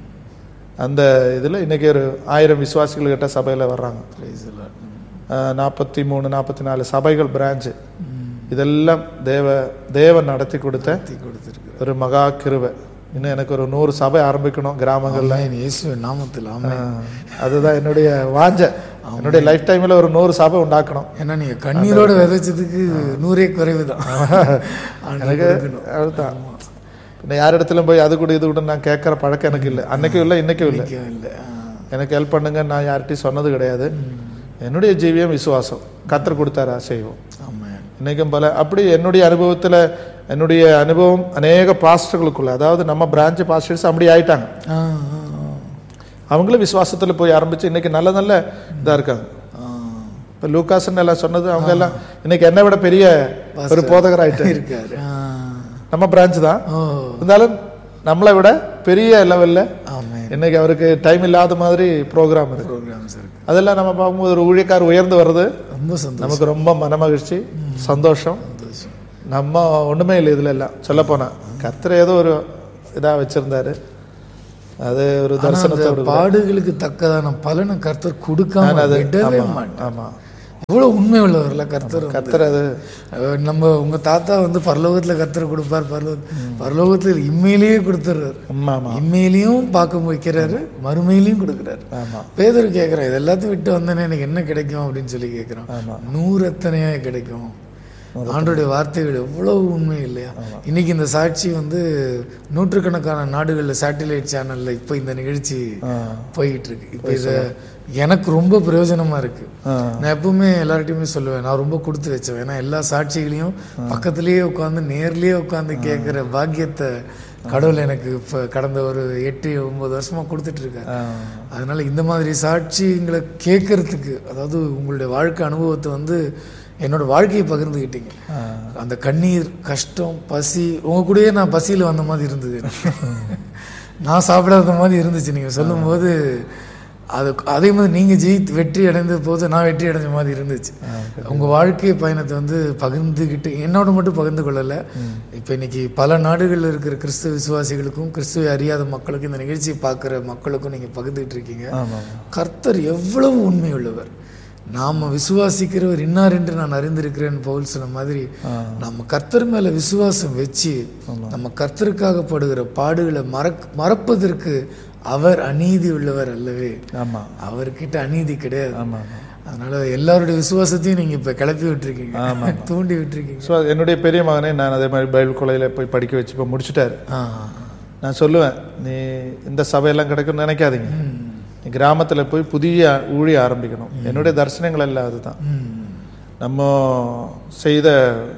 அந்த இதுல இன்னைக்கு ஒரு ஆயிரம் விசுவாசிகள் கிட்ட சபையில வர்றாங்க Praise the Lord. நாற்பத்தி மூணு நாற்பத்தி நாலு சபைகள் பிரான்ச்சு இதெல்லாம் தேவ தேவன் நடத்தி கொடுத்த தீ கொடுத்திருக்கு ஒரு மகா கிருபை இன்னும் எனக்கு ஒரு நூறு சபை ஆரம்பிக்கணும் கிராமங்கள்ல ஆமென். இயேசுவின் நாமத்தில் ஆமென் ஆஹ், அதுதான் என்னுடைய வாஞ்ச என்னுடைய லைஃப் டைம்ல ஒரு நூறு சபை உண்டாக்கணும் ஏன்னா நீங்க கண்ணீரோட விதைச்சதுக்கு நூறே குறைவுதான் எனக்கு அதுதான் பின்ன யார் இடத்துலயும் போய் அது கூட இது கூட நான் கேட்கற பழக்கம் எனக்கு இல்லை அன்னைக்கும் இல்லை இன்னைக்கும் இல்லை ஆண்டவருக்கு இல்லை ஆ. எனக்கு ஹெல்ப் பண்ணுங்க நான் யார்கிட்டயும் சொன்னது கிடையாது என்னுடைய ஜீவியம் விசுவாசம் கத்தர் கொடுத்தாரா செய்வோம் ஆமென் இன்னைக்கும் பல அப்படி என்னுடைய அனுபவத்துல என்னுடைய அனுபவம் அநேக பாஸ்டர்களுக்குள்ள அதாவது நம்ம பிரான்ச் பாஸ்டர்ஸ் அப்படி ஆயிட்டாங்க ஆ, ஆ, அவங்களும் விசுவாசத்துல போய் ஆரம்பிச்சு இன்னைக்கு நல்ல நல்ல இதா இருக்காங்க ஆ. இப்ப லூகாஸ்ன்னு எல்லாம் சொன்னது அவங்க எல்லாம் இன்னைக்கு என்னை விட பெரிய ஒரு போதகர் ஆயிட்டாங்க இருக்காரு ஆ. நம்ம பிரான்ச் தான் ஓ இருந்தாலும் நம்மளை விட பெரிய லெவல்ல ஆமென் இன்னைக்கு அவருக்கு டைம் இல்லாத மாதிரி ப்ரோக்ராம் இருக்கு ப்ரோக்ராம்ஸ் இருக்கு அதெல்லாம் நம்ம பார்க்கும்போது ஒரு ஊழியக்கார் உயர்ந்து வர்றது ரொம்ப சந்தோஷம் நமக்கு ரொம்ப மனமகிழ்ச்சி சந்தோஷம் சந்தோஷம் நம்ம ஒண்ணுமே இல்லை இதுல எல்லாம் சொல்ல போனா கர்த்தர் ஏதோ ஒரு இதா வச்சிருந்தாரு அது ஒரு ஆனா அந்த தரிசனத்தோடு பாடுகளுக்கு தக்கதான பலனை கர்த்தர் கொடுக்காம அது விடவே ஆமா, மாட்டார் ஆமா எவ்வளவு உண்மை உள்ளவர்ல கர்த்தர் வந்து. கர்த்தர் அது அஹ் நம்ம உங்க தாத்தா வந்து பரலோகத்துல கர்த்தர் கொடுப்பார் பரலோக பரலோகத்துல இம்மையிலேயே கொடுத்துறாரு ஆமா ஆமா இம்மையிலையும் பார்க்க வைக்கிறாரு மறுமையிலையும் கொடுக்குறாரு ஆமா பேதர் கேட்குறேன் இது எல்லாத்தையும் விட்டு வந்தேனே எனக்கு என்ன கிடைக்கும் அப்படின்னு சொல்லி கேட்குறான் ஆமா. நூறு எத்தனையா கிடைக்கும் ஆண்டோடைய வார்த்தைகள் எவ்வளவு உண்மை இல்லையா இன்னைக்கு இந்த சாட்சி வந்து நூற்றுக்கணக்கான நாடுகளில் சேட்டிலைட் சேனல்ல இப்போ இந்த நிகழ்ச்சி ஆ. போயிட்டு இருக்கு இப்போ இது எனக்கு ரொம்ப பிரயோஜனமா இருக்கு ஆ. நான் எப்பவுமே எல்லார்ட்டையுமே சொல்லுவேன் நான் ரொம்ப கொடுத்து வச்சேன் ஏன்னா எல்லா சாட்சிகளையும் பக்கத்துலேயே உட்காந்து நேர்லயே உட்காந்து கேட்குற பாக்கியத்தை கடவுள் எனக்கு இப்போ கடந்த ஒரு எட்டு ஒன்பது வருஷமா கொடுத்துட்டு இருக்காரு ஆ. அதனால இந்த மாதிரி சாட்சிங்களை கேட்கறதுக்கு அதாவது உங்களுடைய வாழ்க்கை அனுபவத்தை வந்து என்னோட வாழ்க்கையை பகிர்ந்துக்கிட்டீங்க ஆ. அந்த கண்ணீர் கஷ்டம் பசி உங்க கூடயே நான் பசியில் வந்த மாதிரி இருந்தது எனக்கு. நான் சாப்பிடாத மாதிரி இருந்துச்சு நீங்க சொல்லும்போது அது அதே மாதிரி நீங்க ஜெயித்து வெற்றி அடைந்த போது நான் வெற்றி அடைஞ்ச மாதிரி இருந்துச்சு உங்க வாழ்க்கை பயணத்தை வந்து பகிர்ந்துக்கிட்டு என்னோட மட்டும் பகிர்ந்து கொள்ளல இப்போ இன்னைக்கு பல நாடுகளில் இருக்கிற கிறிஸ்துவ விசுவாசிகளுக்கும் கிறிஸ்துவை அறியாத மக்களுக்கும் இந்த நிகழ்ச்சியை பார்க்குற மக்களுக்கும் நீங்க பகிர்ந்துகிட்டு இருக்கீங்க ஆமா கர்த்தர் எவ்வளவு உண்மை உள்ளவர் நாம விசுவாசிக்கிறவர் இன்னார் என்று நான் அறிந்திருக்கிறேன் பவுல் சொன்ன மாதிரி நம்ம கர்த்தர் மேல விசுவாசம் வச்சு நம்ம கர்த்தருக்காக படுகிற பாடுகளை மறக் மறப்பதற்கு அவர் அநீதி உள்ளவர் அல்லவே ஆமா அவர்கிட்ட அநீதி கிடையாது ஆமா அதனால எல்லாருடைய விசுவாசத்தையும் நீங்க இப்ப கிளப்பி விட்டுருக்கீங்க தூண்டி விட்டுருக்கீங்க ஸோ என்னுடைய பெரிய மகனே நான் அதே மாதிரி பைபிள் கொலையில் போய் படிக்க வச்சு இப்போ முடிச்சிட்டாரு ஆ நான் சொல்லுவேன் நீ இந்த சபையெல்லாம் கிடைக்கும்னு நினைக்காதீங்க நீ கிராமத்தில் போய் புதிய ஊழிய ஆரம்பிக்கணும் என்னுடைய தரிசனங்கள் எல்லாம் அதுதான் ம். நம்ம செய்த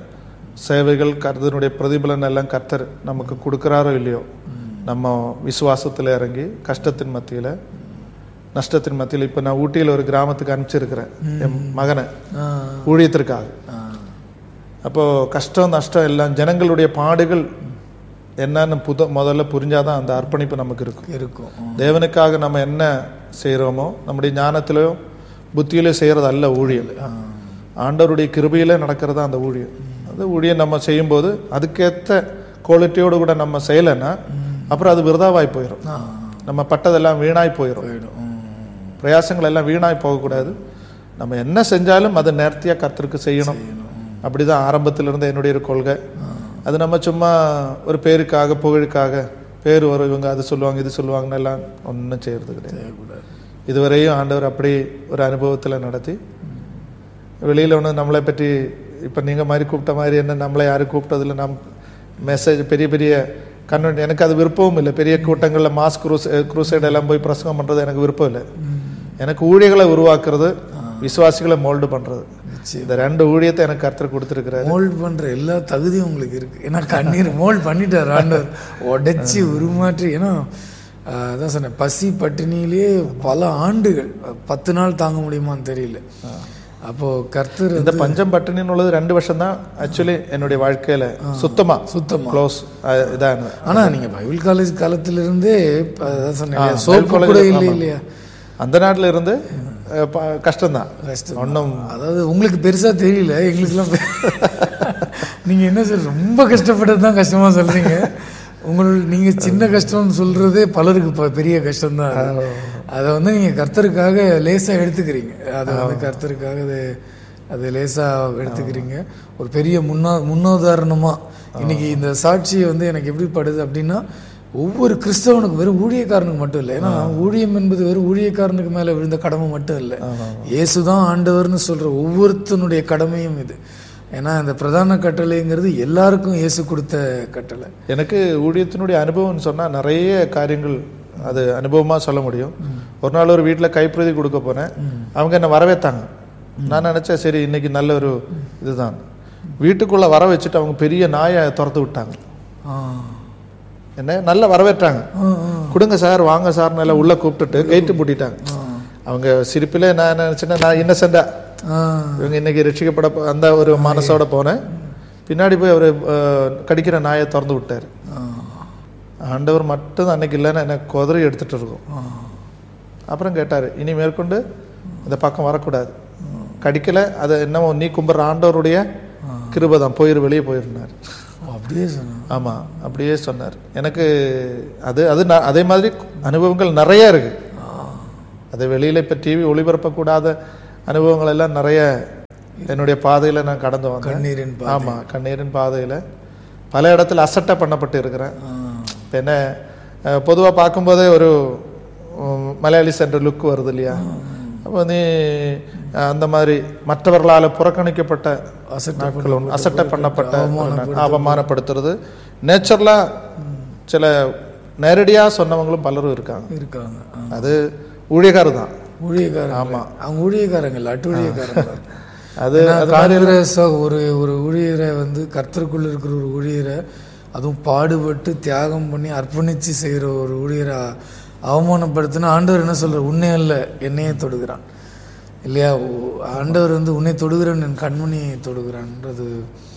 சேவைகள் கர்த்தனுடைய பிரதிபலன் எல்லாம் கர்த்தர் நமக்கு கொடுக்குறாரோ இல்லையோ நம்ம விசுவாசத்தில் இறங்கி கஷ்டத்தின் மத்தியில் நஷ்டத்தின் மத்தியில் இப்போ நான் ஊட்டியில் ஒரு கிராமத்துக்கு அனுப்பிச்சிருக்கிறேன் என் மகனை ஆ ஊழியத்திற்காக ஆ அப்போ கஷ்டம் நஷ்டம் எல்லாம் ஜனங்களுடைய பாடுகள் என்னன்னு புத முதல்ல புரிஞ்சாதான் அந்த அர்ப்பணிப்பு நமக்கு இருக்கும் இருக்கும் ம். தேவனுக்காக நம்ம என்ன செய்கிறோமோ நம்முடைய ஞானத்திலோ புத்தியிலோ செய்கிறது அல்ல ஊழியம் ஆ. ஆண்டவருடைய கிருபையில நடக்கிறதா அந்த ஊழியம் அந்த ஊழியம் நம்ம செய்யும்போது அதுக்கேற்ற குவாலிட்டியோடு கூட நம்ம செய்யலைன்னா அப்புறம் அது விருதாவாய் போயிடும் ஆ நம்ம பட்டதெல்லாம் வீணாய் போயிடும் போயிடும் ம். பிரயாசங்கள் எல்லாம் வீணாய் போகக்கூடாது நம்ம என்ன செஞ்சாலும் அதை நேர்த்தியாக கர்த்தருக்கு செய்யணும் அப்படிதான் ஆரம்பத்துல இருந்த என்னுடைய ஒரு கொள்கை அது நம்ம சும்மா ஒரு பேருக்காக புகழுக்காக பேர் வரும் இவங்க அது சொல்லுவாங்க இது சொல்லுவாங்கன்னு எல்லாம் ஒன்றும் செய்யறது கிடையாது செய்யக்கூடாது. இதுவரையும் ஆண்டவர் அப்படி ஒரு அனுபவத்தில் நடத்தி வெளியில் ஒன்று நம்மளை பற்றி இப்போ நீங்கள் மாதிரி கூப்பிட்ட மாதிரி என்ன நம்மளை யாரும் கூப்பிட்டதில்ல நம் மெசேஜ் பெரிய பெரிய கன்வென்ட் எனக்கு அது விருப்பமும் இல்லை பெரிய கூட்டங்களில் மாஸ் குரூஸ் குரூசைடு எல்லாம் போய் பிரசங்கம் பண்ணுறது எனக்கு விருப்பம் இல்லை எனக்கு ஊழியர்களை உருவாக்குறது விசுவாசிகளை மோல்டு பண்ணுறது இந்த ரெண்டு ஊழியத்தை எனக்கு கர்த்தர் கொடுத்துருக்கிறாரு மோல்ட் பண்ற எல்லா தகுதியும் உங்களுக்கு இருக்கு ஏன்னா கண்ணீர் மோல்ட் பண்ணிட்டார் ஆண்டவர் உடைச்சி உருமாற்றி ஏன்னா ஆஹ், அதான் சொன்னேன் பசி பட்டினியிலேயே பல ஆண்டுகள் பத்து நாள் தாங்க முடியுமான்னு தெரியல அப்போ கர்த்தர் இந்த பஞ்சம் பட்டினின்னு உள்ளது ரெண்டு வருஷம் தான் ஆக்சுவலி என்னுடைய வாழ்க்கையில சுத்தமா சுத்தமா க்ளோஸ் இதானது ஆனா நீங்க பைபிள் காலேஜ் காலத்துல இருந்தே இப்ப அதான் சொன்னேன் இல்லையா, பைபிள் சோப்பு கூட காலேஜ் இல்லை ஆமா. இல்லையா அந்த நாட்டுல இருந்து அஹ், ப- கஷ்டம்தான் கஷ்டம் ஒன்றும் அதாவது உங்களுக்கு பெருசா தெரியல எங்களுக்குலாம் பெ- நீங்க என்ன சார் ரொம்ப கஷ்டப்பட்டது தான் கஷ்டமா சொல்றீங்க உங்கள் நீங்க சின்ன கஷ்டம்னு சொல்றதே பலருக்கு ப- பெரிய கஷ்டம் தான் அதை வந்து நீங்க கர்த்தருக்காக லேசா எடுத்துக்கிறீங்க அதை வந்து கர்த்தருக்காக அது அது லேசா எடுத்துக்கிறீங்க ஒரு பெரிய முன்னா முன்னுதாரணமா இன்னைக்கு இந்த சாட்சியை வந்து எனக்கு எப்படி படுது அப்படின்னா ஒவ்வொரு கிறிஸ்தவனுக்கு வெறும் ஊழியக்காரனுக்கு மட்டும் இல்லை ஏன்னா ஊழியம் என்பது வெறும் ஊழியக்காரனுக்கு மேல விழுந்த கடமை மட்டும் இல்லை இயேசுதான் ஆண்டவர்னு சொல்ற ஒவ்வொருத்தனுடைய கடமையும் இது ஏன்னா இந்த பிரதான கட்டளைங்கிறது எல்லாருக்கும் இயேசு கொடுத்த கட்டளை எனக்கு ஊழியத்தினுடைய அனுபவம்னு சொன்னா நிறைய காரியங்கள் அது அனுபவமா சொல்ல முடியும் ஒரு நாள் ஒரு வீட்டில் கைப்பிரதி கொடுக்க போனேன் அவங்க என்ன வரவேத்தாங்க நான் நினைச்சேன் சரி இன்னைக்கு நல்ல ஒரு இதுதான் வீட்டுக்குள்ள வர வச்சுட்டு அவங்க பெரிய நாயை துரத்து விட்டாங்க ஆ. என்ன நல்லா வரவேற்றாங்க ஆ, ஆ. கொடுங்க சார் வாங்க சார்னு எல்லாம் உள்ள கூப்பிட்டுட்டு கைட்டு பூட்டிட்டாங்க அவங்க சிரிப்பில் நான் நினைச்சேன்னா நான் இன்னசெண்டா ஆ. இவங்க இன்னைக்கு ரட்சிக்கப்பட போ- அந்த ஒரு மனசோட போனேன் பின்னாடி போய் அவர் கடிக்கிற நாயை திறந்து விட்டார் ஆ. ஆண்டவர் மட்டும் அன்னைக்கு இல்லைன்னா எனக்கு குதிரை எடுத்துட்டு இருக்கோம் ஆ. அப்புறம் கேட்டார் இனி மேற்கொண்டு இந்த பக்கம் வரக்கூடாது கடிக்கல அதை என்னமோ நீ கும்பிட்ற ஆண்டவருடைய கிருபை தான் போயிரு வெளியே போயிருந்தார் அப்படியே சொன்னாங்க ஆமா அப்படியே சொன்னார் எனக்கு அது அது ந- அதே மாதிரி அனுபவங்கள் நிறைய இருக்கு அதை வெளியில இப்போ டிவி ஒளிபரப்பக்கூடாத அனுபவங்கள் எல்லாம் நிறைய என்னுடைய பாதையில நான் கடந்து வந்தேன் கண்ணீரின் பா ஆமா கண்ணீரின் பாதையில பல இடத்துல அசட்டை பண்ணப்பட்டு இருக்கிறேன் ஆ, இப்போ என்ன அஹ், பொதுவா பார்க்கும்போதே ஒரு உம், மலையாளி சென்ற லுக் வருது இல்லையா அப்போ நீ அஹ், அந்த மாதிரி மற்றவர்களால் புறக்கணிக்கப்பட்ட அசட்டை நாட்கள் உண்டு. அசட்டை பண்ணப்பட்ட ஒரு நாள். அவமானப்படுத்துறது நேச்சுரலா சில நேரடியா சொன்னவங்களும் பலரும் இருக்காங்க இருக்காங்க ஆ. அது ஊழியக்காரர் தான் ஊழியக்காரங்க ஆமா. அவங்க ஊழியக்காரங்க இல்லை அட்டு ஊழியக்காரங்க அது ஏன்னா, காண்கிற ச- ஒரு ஒரு ஊழியரை வந்து கர்த்தருக்குள்ள இருக்கிற ஒரு ஊழியரை அதுவும் பாடுபட்டு தியாகம் பண்ணி அர்ப்பணிச்சு செய்கிற ஒரு ஊழியரை அவமானப்படுத்தினா ஆண்டவர் என்ன சொல்ற உன்னை அல்ல என்னையே தொடுகிறான் இல்லையா ஓ- ஆண்டவர் வந்து உன்னை தொடுகிறேன் என் கண்மணியை தொடுகிறான்ன்றது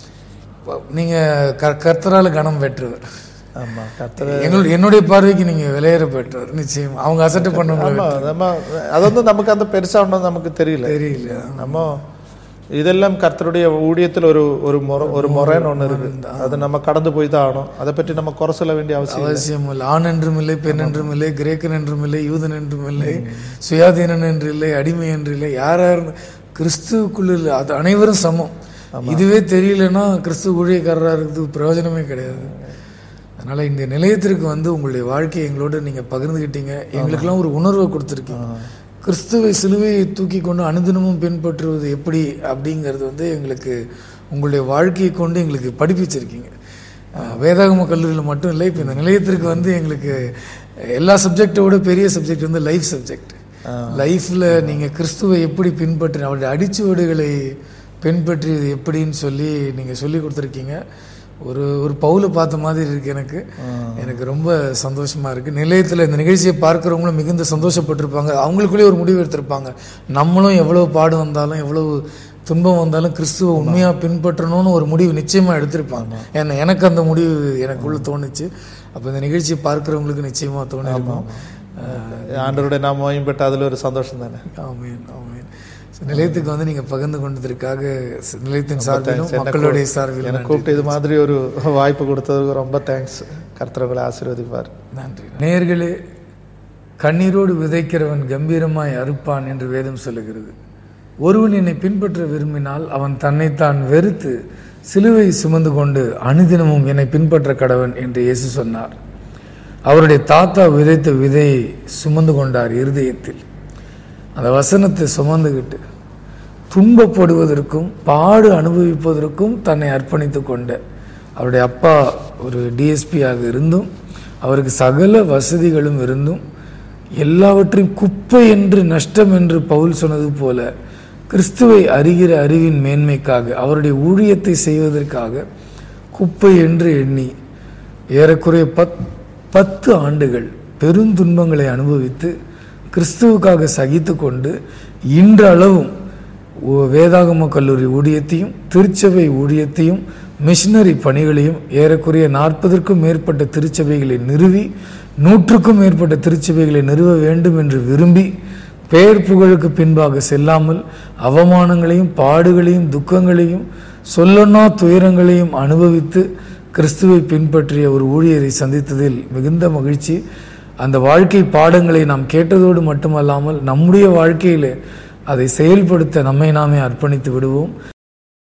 ப- நீங்க க கர்த்தரால கணம் பெற்றவர் ஆமா கர்த்தர் எங்களுடைய என்னுடைய பார்வைக்கு நீங்க விலையேற பெற்றவர் நிச்சயம் அவங்க அசட்டை பண்ணவங்க ஆமா நம்ம அது வந்து நமக்கு அந்த பெருசா ஒன்றும் நமக்கு தெரியல தெரியல நம்ம இதெல்லாம் கர்த்தருடைய ஊழியத்தில் ஒரு ஒரு முறை ஒரு முறைன்னு ஒன்று இருக்கு அது நம்ம கடந்து போய் தான் ஆகணும் அதை பற்றி நம்ம குறை சொல்ல வேண்டிய அவசியம் இல்லை. அவசியம் இல்லை ஆண் என்றும் இல்லை பெண் என்றும் இல்லை கிரேக்கன் என்றும் இல்லை யூதன் என்றும் இல்லை சுயாதீனன் என்று இல்லை அடிமை என்று இல்லை யாரா இருந்து கிறிஸ்துவுக்குள்ள இல்லை அது அனைவரும் சமம் இதுவே தெரியலன்னா கிறிஸ்துவ ஊழியக்காரராக இருக்கிறது பிரயோஜனமே கிடையாது அதனால இந்த நிலையத்திற்கு வந்து உங்களுடைய வாழ்க்கையை எங்களோட நீங்க பகிர்ந்துக்கிட்டீங்க எங்களுக்கெல்லாம் ஒரு உணர்வை கொடுத்துருக்கீங்க கிறிஸ்துவை சிலுவையை தூக்கி கொண்டு அனுதினமும் பின்பற்றுவது எப்படி அப்படிங்கிறது வந்து எங்களுக்கு உங்களுடைய வாழ்க்கையை கொண்டு எங்களுக்கு படிப்பிச்சிருக்கீங்க அஹ், வேதாகம கல்லூரியில் மட்டும் இல்லை இப்போ இந்த நிலையத்திற்கு வந்து எங்களுக்கு எல்லா சப்ஜெக்டோட பெரிய சப்ஜெக்ட் வந்து லைஃப் சப்ஜெக்ட் லைஃப்பில் நீங்கள் கிறிஸ்துவை எப்படி பின்பற்றி அவருடைய அடிச்சுவடுகளை பின்பற்றியது எப்படின்னு சொல்லி நீங்கள் சொல்லி கொடுத்துருக்கீங்க ஒரு ஒரு பவுலை பார்த்த மாதிரி இருக்கு எனக்கு எனக்கு ரொம்ப சந்தோஷமா இருக்கு நிலையத்தில் இந்த நிகழ்ச்சியை பார்க்குறவங்களும் மிகுந்த சந்தோஷப்பட்டிருப்பாங்க அவங்களுக்குள்ளே ஒரு முடிவு எடுத்திருப்பாங்க நம்மளும் எவ்வளவு பாடு வந்தாலும் எவ்வளவு துன்பம் வந்தாலும் கிறிஸ்துவ உண்மையாக பின்பற்றணும்னு ஒரு முடிவு நிச்சயமாக எடுத்திருப்பாங்க ஏன்னா எனக்கு அந்த முடிவு எனக்குள்ள தோணுச்சு அப்போ இந்த நிகழ்ச்சியை பார்க்குறவங்களுக்கு நிச்சயமாக தோணிருக்கும் ஆண்டவருடைய நாம மேம்பட்ட அதுல ஒரு சந்தோஷம் தானே ஆமீன் ஆமீன் So, நிலையத்துக்கு வந்து நீங்க பகிர்ந்து கொண்டதற்காக ஸ்- நிலையத்தின் சார்பிலும் மக்களுடைய சார்பிலும் எனக்கு கூப்பிட்டு இது மாதிரி ஒரு வாய்ப்பு கொடுத்ததுக்கு ரொம்ப தேங்க்ஸ் கர்த்தர்களை ஆசீர்வதிப்பார் நன்றி நேயர்களே கண்ணீரோடு விதைக்கிறவன் கம்பீரமாய் அறுப்பான் என்று வேதம் சொல்லுகிறது ஒருவன் என்னை பின்பற்ற விரும்பினால் அவன் தன்னைத்தான் வெறுத்து சிலுவை சுமந்து கொண்டு அனுதினமும் என்னை பின்பற்ற கடவன் என்று இயேசு சொன்னார் அவருடைய தாத்தா விதைத்த விதையை சுமந்து கொண்டார் இருதயத்தில் அந்த வசனத்தை சுமந்துக்கிட்டு துன்பப்படுவதற்கும் பாடு அனுபவிப்பதற்கும் தன்னை அர்ப்பணித்து கொண்ட அவருடைய அப்பா ஒரு டிஎஸ்பியாக இருந்தும் அவருக்கு சகல வசதிகளும் இருந்தும் எல்லாவற்றையும் குப்பை என்று நஷ்டம் என்று பவுல் சொன்னது போல கிறிஸ்துவை அறிகிற அறிவின் மேன்மைக்காக அவருடைய ஊழியத்தை செய்வதற்காக குப்பை என்று எண்ணி ஏறக்குறைய பத் பத்து ஆண்டுகள் பெருந்துன்பங்களை அனுபவித்து கிறிஸ்துவுக்காக சகித்து கொண்டு இன்றளவும் ஓ- வேதாகம கல்லூரி ஊழியத்தையும் திருச்சபை ஊழியத்தையும் மிஷினரி பணிகளையும் ஏறக்குறைய நாற்பதற்கும் மேற்பட்ட திருச்சபைகளை நிறுவி நூற்றுக்கும் மேற்பட்ட திருச்சபைகளை நிறுவ வேண்டும் என்று விரும்பி பெயர் புகழுக்கு பின்பாக செல்லாமல் அவமானங்களையும் பாடுகளையும் துக்கங்களையும் சொல்லனா துயரங்களையும் அனுபவித்து கிறிஸ்துவை பின்பற்றிய ஒரு ஊழியரை சந்தித்ததில் மிகுந்த மகிழ்ச்சி அந்த வாழ்க்கை பாடங்களை நாம் கேட்டதோடு மட்டுமல்லாமல் நம்முடைய வாழ்க்கையிலே அதை செயல்படுத்த நம்மை நாமே அர்ப்பணித்து விடுவோம்